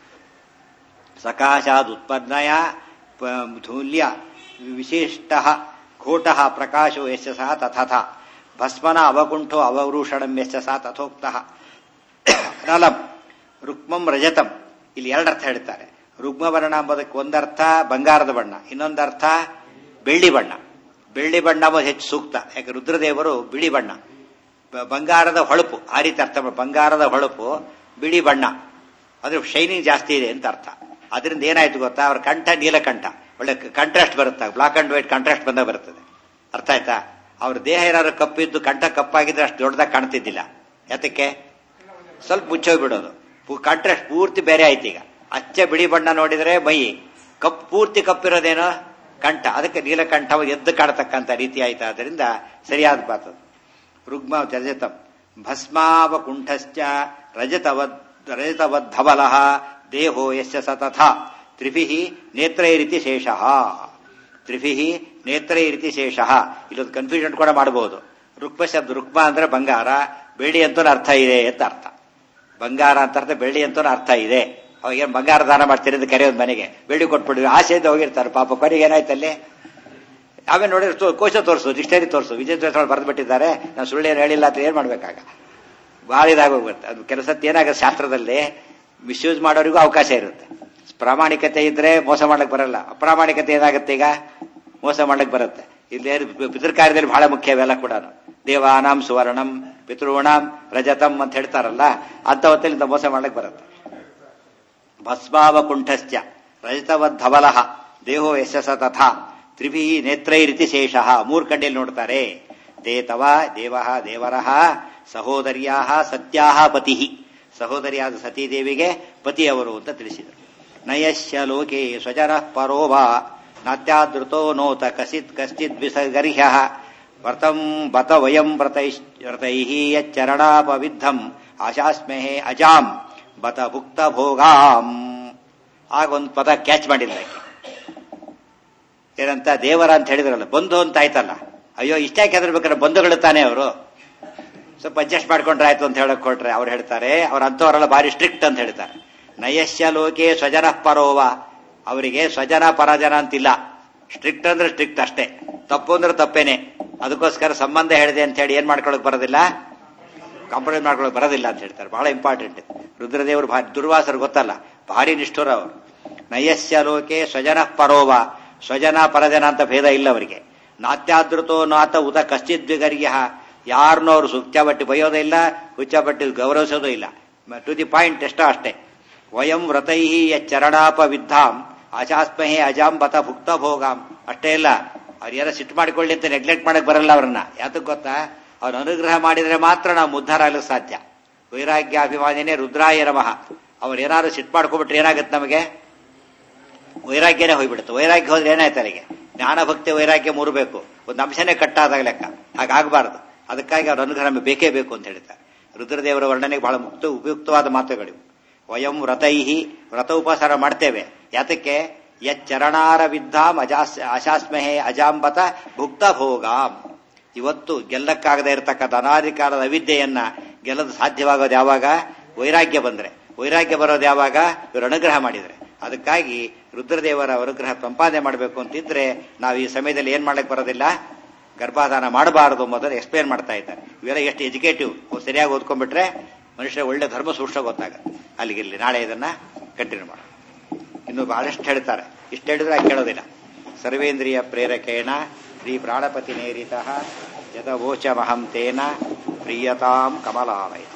ಸಕಾಶಾದುತ್ಪನ್ನಯ ಧೂಲ್ಯ ವಿಶಿಷ್ಟ ಘೋಟ ಪ್ರಕಾಶೋ ಯಶ ಸಹ ತಥಥ ಭಸ್ಮನ ಅವಗುಂಠೋ ಅವವೃಷಣಂ ಯಶ ಸಹ ತಥೋಕ್ತ ನಲಂ ರುಕ್ಮಂ ರಜತಂ ಇಲ್ಲಿ ಎರಡರ್ಥ ಹೇಳ್ತಾರೆ ರುಗ್ಮವರ್ಣ ಎಂಬುದಕ್ಕೆ ಒಂದರ್ಥ ಬಂಗಾರದ ಬಣ್ಣ ಇನ್ನೊಂದರ್ಥ ಬೆಳ್ಳಿ ಬಣ್ಣ ಬೆಳ್ಳಿ ಬಣ್ಣ ಎಂಬುದು ಹೆಚ್ಚು ಸೂಕ್ತ ಯಾಕೆ ರುದ್ರದೇವರು ಬಿಳಿ ಬಣ್ಣ ಬಂಗಾರದ ಹೊಳಪು ಆ ರೀತಿ ಅರ್ಥ ಬಂಗಾರದ ಹೊಳಪು ಬಿಳಿ ಬಣ್ಣ ಅಂದ್ರೆ ಶೈನಿಂಗ್ ಜಾಸ್ತಿ ಇದೆ ಅಂತ ಅರ್ಥ ಅದರಿಂದ ಏನಾಯ್ತು ಗೊತ್ತಾ ಅವ್ರ ಕಂಠ ನೀಲಕಂಠ ಒಳ್ಳೆ ಕಾಂಟ್ರಾಸ್ಟ್ ಬರುತ್ತೆ ಬ್ಲಾಕ್ ಅಂಡ್ ವೈಟ್ ಕಾಂಟ್ರಾಸ್ಟ್ ಬಂದಾಗ ಬರ್ತದೆ ಅರ್ಥ ಆಯ್ತಾ ಅವ್ರ ದೇಹ ಏನಾದ್ರು ಕಪ್ಪಿದ್ದು ಕಂಠ ಕಪ್ಪಾಗಿದ್ರೆ ಅಷ್ಟು ದೊಡ್ಡದಾಗಿ ಕಾಣ್ತಿದ್ದಿಲ್ಲ ಯಾತಕ್ಕೆ ಸ್ವಲ್ಪ ಮುಚ್ಚೋಗ್ಬಿಡೋದು ಕಾಂಟ್ರಾಸ್ಟ್ ಪೂರ್ತಿ ಬೇರೆ ಆಯ್ತು ಈಗ ಅಚ್ಚ ಬಿಳಿ ಬಣ್ಣ ನೋಡಿದ್ರೆ ಮೈ ಕಪ್ ಪೂರ್ತಿ ಕಪ್ಪಿರೋದೇನೋ ಕಂಠ ಅದಕ್ಕೆ ನೀಲಕಂಠ ಎದ್ದು ಕಾಣತಕ್ಕಂಥ ರೀತಿ ಆಯ್ತು ಅದರಿಂದ ಸರಿಯಾದ ಮಾತು ರುಗ್ಮ ರಜತಂ ಭಸ್ಮಾವಕುಂಠಶ್ಚ ರಜತವದ್ ರಜತವದ್ಧವಲ ದೇಹೋ ಯಶ ಸತಥ ತ್ರಿಭಿ ನೇತ್ರೈರಿತಿ ಶೇಷ ತ್ರಿಭಿ ನೇತ್ರೈರಿತಿ ಶೇಷ ಇಲ್ಲೊಂದು ಕನ್ಫ್ಯೂಷನ್ ಕೂಡ ಮಾಡಬಹುದು ರುಕ್ಮ ಶಬ್ದ ರುಕ್ಮ ಅಂದ್ರೆ ಬಂಗಾರ ಬೆಳ್ಳಿ ಅಂತೂ ಅರ್ಥ ಇದೆ ಅಂತ ಅರ್ಥ ಬಂಗಾರ ಅಂತ ಅರ್ಥ ಬೆಳ್ಳಿ ಅಂತೂ ಅರ್ಥ ಇದೆ ಅವಾಗ ಬಂಗಾರ ದಾನ ಮಾಡ್ತೀರಿ ಅಂತ ಕರೆಯೋದು ಮನೆಗೆ ಬೆಳ್ಳಿ ಕೊಟ್ಬಿಡ್ವಿ ಆಸೆಯಿಂದ ಹೋಗಿರ್ತಾರೆ ಪಾಪ ಕೊನೆಗೆ ಏನಾಯ್ತಲ್ಲಿ ಆಮೇಲೆ ನೋಡಿದ್ರೆ ಕೋಶ ತೋರಿಸು ಡಿಕ್ಷನರಿ ತೋರಿಸು ವಿಜಯ ಬರೆದು ಬಿಟ್ಟಿದ್ದಾರೆ ನಾನು ಸುಳ್ಳೇನು ಹೇಳಿಲ್ಲ ಅಂತ ಏನ್ ಮಾಡ್ಬೇಕಾಗ ಭಾಳ ಇದಾಗೋಗ್ಬಿಡುತ್ತೆ ಅದು ಕೆಲಸಕ್ಕೆ ಏನಾಗುತ್ತೆ ಶಾಸ್ತ್ರದಲ್ಲಿ ಮಿಸ್ಯೂಸ್ ಮಾಡೋರಿಗೂ ಅವಕಾಶ ಇರುತ್ತೆ ಪ್ರಾಮಾಣಿಕತೆ ಇದ್ರೆ ಮೋಸ ಮಾಡ್ಲಿಕ್ಕೆ ಬರಲ್ಲ ಅಪ್ರಾಮಾಣಿಕತೆ ಏನಾಗುತ್ತೆ ಈಗ ಮೋಸ ಮಾಡ್ಲಿಕ್ಕೆ ಬರುತ್ತೆ ಇಲ್ಲಿ ಪಿತೃಕಾರ್ಯದಲ್ಲಿ ಬಹಳ ಮುಖ್ಯ ಇವೆಲ್ಲ ಕೂಡ ದೇವಾನಾಂ ಸುವರ್ಣಂ ಪಿತೃಣಾಂ ರಜತಂ ಅಂತ ಹೇಳ್ತಾರಲ್ಲ ಅಂತ ಹೊತ್ತಲ್ಲಿ ಮೋಸ ಮಾಡ್ಲಿಕ್ಕೆ ಬರುತ್ತೆ ಭಸ್ಮಾವಕುಂಠಶ್ಚ ರಜತವದ್ಧವಲ ದೇಹೋ ಯಶಸ ತಥಾ ತ್ರಿಭಿ ನೇತ್ರೈರಿತಿ ಶೇಷ ಮೂರ್ ಕಂಡಿಯಲ್ಲಿ ನೋಡ್ತಾರೆ ದೇತವ ದೇವ ದೇವರ ಸಹೋದರ್ಯಾ ಸತ್ಯಾ ಪತಿ ಸಹೋದರಿಯಾದ ಸತೀದೇವಿಗೆ ಪತಿಯವರು ಅಂತ ತಿಳಿಸಿದರು ನಯಶ್ಯ ಲೋಕೆ ಸ್ವಜನ ಪರೋವ ನಾತ್ಯಾದೃತೋ ನೋತ ಕಸಿತ್ ಕಶ್ಚಿತ್ ವಿಸರ್ಗರ್ಹ್ಯ ವ್ರತಂ ಬತ ವಯಂ ವ್ರತೈ ಯಚ್ಚರಣಾಪವಿದ್ಧಂ ಆಶಾಸ್ಮೆಹೆ ಅಜಾಂ ಬತ ಭುಕ್ತ ಭೋಗಾಂ ಆಗ ಒಂದು ಪದ ಕ್ಯಾಚ್ ಮಾಡಿಲ್ಲ ಏನಂತ ದೇವರ ಅಂತ ಹೇಳಿದ್ರಲ್ಲ ಬಂಧು ಅಂತ ಆಯ್ತಲ್ಲ ಅಯ್ಯೋ ಇಷ್ಟಾಕೆ ಹೆದರ್ಬೇಕಾದ್ರೆ ಬಂಧುಗಳು ತಾನೇ ಅವರು ಸ್ವಲ್ಪ ಅಡ್ಜಸ್ಟ್ ಮಾಡ್ಕೊಂಡ್ರೆ ಆಯ್ತು ಅಂತ ಹೇಳಕ್ ಕೊಟ್ರೆ ಅವ್ರು ಹೇಳ್ತಾರೆ ಅವ್ರ ಅಂತವರೆಲ್ಲ ಭಾರಿ ಸ್ಟ್ರಿಕ್ಟ್ ಅಂತ ಹೇಳ್ತಾರೆ ನಯಸ್ಯ ಲೋಕೆ ಸ್ವಜನ ಪರೋವ ಅವರಿಗೆ ಸ್ವಜನ ಪರಜನ ಅಂತಿಲ್ಲ ಸ್ಟ್ರಿಕ್ಟ್ ಅಂದ್ರೆ ಸ್ಟ್ರಿಕ್ಟ್ ಅಷ್ಟೇ ತಪ್ಪು ಅಂದ್ರೆ ತಪ್ಪೇನೆ ಅದಕ್ಕೋಸ್ಕರ ಸಂಬಂಧ ಹೇಳಿದೆ ಅಂತ ಹೇಳಿ ಏನ್ ಮಾಡ್ಕೊಳಕ್ ಬರೋದಿಲ್ಲ ಕಾಂಪ್ರಮೈಸ್ ಮಾಡ್ಕೊಳಕ್ ಬರೋದಿಲ್ಲ ಅಂತ ಹೇಳ್ತಾರೆ ಬಹಳ ಇಂಪಾರ್ಟೆಂಟ್ ರುದ್ರದೇವರು ಭಾರಿ ದುರ್ವಾಸರು ಗೊತ್ತಲ್ಲ ಭಾರಿ ನಿಷ್ಠುರ ಅವರು ನಯಸ್ಯ ಲೋಕೆ ಸ್ವಜನ ಪರೋವ ಸ್ವಜನ ಪರಜನ ಅಂತ ಭೇದ ಇಲ್ಲ ಅವರಿಗೆ ನಾತ್ಯಾದೃತೋ ನಾತ ಉತ ಕಶ್ಚಿದ್ವಿಗರ್ಯ ಯಾರನ್ನೂ ಅವರು ಸುಚ್ಚಾಬಟ್ಟಿ ಬೈಯೋದೇ ಇಲ್ಲ ಹುಚ್ಚಾಬಟ್ಟಿ ಗೌರವಿಸೋದೂ ಇಲ್ಲ ಟು ದಿ ಪಾಯಿಂಟ್ ಎಷ್ಟೋ ಅಷ್ಟೇ ವಯಂ ವ್ರತೈ ಚರಣಾಪ ವಿದ್ಧಾಂ ಆಶಾಸ್ಮಹೇ ಅಜಾಂ ಬತ ಭುಕ್ತ ಭೋಗಾಂ ಅಷ್ಟೇ ಇಲ್ಲ ಅವ್ರು ಯಾರೋ ಸಿಟ್ಟು ಮಾಡಿಕೊಳ್ಳಿ ಅಂತ ನೆಗ್ಲೆಕ್ಟ್ ಮಾಡಕ್ ಬರಲ್ಲ ಅವ್ರನ್ನ ಯಾತಕ್ ಗೊತ್ತಾ ಅವ್ರ ಅನುಗ್ರಹ ಮಾಡಿದ್ರೆ ಮಾತ್ರ ನಾವು ಉದ್ಧಾರ ಆಗ್ಲಿಕ್ಕೆ ಸಾಧ್ಯ ವೈರಾಗ್ಯ ಅಭಿಮಾನಿನೇ ರುದ್ರಾಯ ನಮಃ ಅವ್ರು ಏನಾದ್ರು ಸಿಟ್ಟು ಮಾಡ್ಕೊಬಿಟ್ರೆ ಏನಾಗುತ್ತೆ ನಮಗೆ ವೈರಾಗ್ಯನೇ ಹೋಗ್ಬಿಡುತ್ತೆ ವೈರಾಗ್ಯ ಹೋದ್ರೆ ಏನಾಯ್ತು ಅಲ್ಲಿಗೆ ಜ್ಞಾನ ಭಕ್ತಿ ವೈರಾಗ್ಯ ಮೂರಬೇಕು ಒಂದು ಅಂಶನೇ ಕಟ್ಟಾದಾಗ ಲೆಕ್ಕ ಹಾಗಾಗಬಾರ್ದು ಅದಕ್ಕಾಗಿ ಅವ್ರ ಅನುಗ್ರಹ ನಮಗೆ ಬೇಕೇ ಬೇಕು ಅಂತ ಹೇಳ್ತಾರೆ ರುದ್ರದೇವರ ವರ್ಣನೆಗೆ ಬಹಳ ಮುಕ್ತ ಉಪಯುಕ್ತವಾದ ಮಾತುಗಳಿವು ವಯಂ ವ್ರತೈಹಿ ವ್ರತ ಉಪಸಾರ ಮಾಡ್ತೇವೆ ಯಾತಕ್ಕೆ ಯಚ್ಚರಣಾರ ವಿದ್ಧಾಂ ಅಜಾಸ್ ಅಶಾಸ್ಮಹೇ ಅಜಾಂಬತ ಭುಕ್ತ ಭೋಗಾಂ ಇವತ್ತು ಗೆಲ್ಲಕ್ಕಾಗದೇ ಇರತಕ್ಕಂಥ ಅನಾದಿ ಕಾಲದ ಅವಿದ್ಯೆಯನ್ನ ಗೆಲ್ಲದು ಸಾಧ್ಯವಾಗೋದು ಯಾವಾಗ ವೈರಾಗ್ಯ ಬಂದ್ರೆ ವೈರಾಗ್ಯ ಬರೋದು ಯಾವಾಗ ಇವರು ಅನುಗ್ರಹ ಮಾಡಿದ್ರೆ ಅದಕ್ಕಾಗಿ ರುದ್ರದೇವರ ಅನುಗ್ರಹ ಸಂಪಾದನೆ ಮಾಡಬೇಕು ಅಂತಿದ್ರೆ ನಾವು ಈ ಸಮಯದಲ್ಲಿ ಏನ್ ಮಾಡಕ್ ಬರೋದಿಲ್ಲ ಗರ್ಭಾಧಾನ ಮಾಡಬಾರದು ಮೊದಲು ಎಕ್ಸ್ಪ್ಲೇನ್ ಮಾಡ್ತಾ ಇದ್ದಾರೆ ಇವೆಲ್ಲ ಎಷ್ಟು ಎಜುಕೇಟಿವ್ ಸರಿಯಾಗಿ ಓದ್ಕೊಂಡ್ಬಿಟ್ರೆ ಮನುಷ್ಯ ಒಳ್ಳೆ ಧರ್ಮ ಸೂಕ್ಷ್ಮ ಗೊತ್ತಾಗುತ್ತೆ ಅಲ್ಲಿಗಿಲ್ಲಿ ನಾಳೆ ಇದನ್ನ ಕಂಟಿನ್ಯೂ ಮಾಡೋಣ ಇನ್ನು ಬಹಳಷ್ಟು ಹೇಳ್ತಾರೆ ಇಷ್ಟು ಹೇಳಿದ್ರೆ ಕೇಳೋದಿಲ್ಲ ಸರ್ವೇಂದ್ರಿಯ ಪ್ರೇರಕೇಣ ಶ್ರೀ ಪ್ರಾಣಪತಿ ನೇರಿತ ಯದವೋಚಮಹಂ ತೇನ ಪ್ರಿಯತಾಂ ಕಮಲಾಲಯ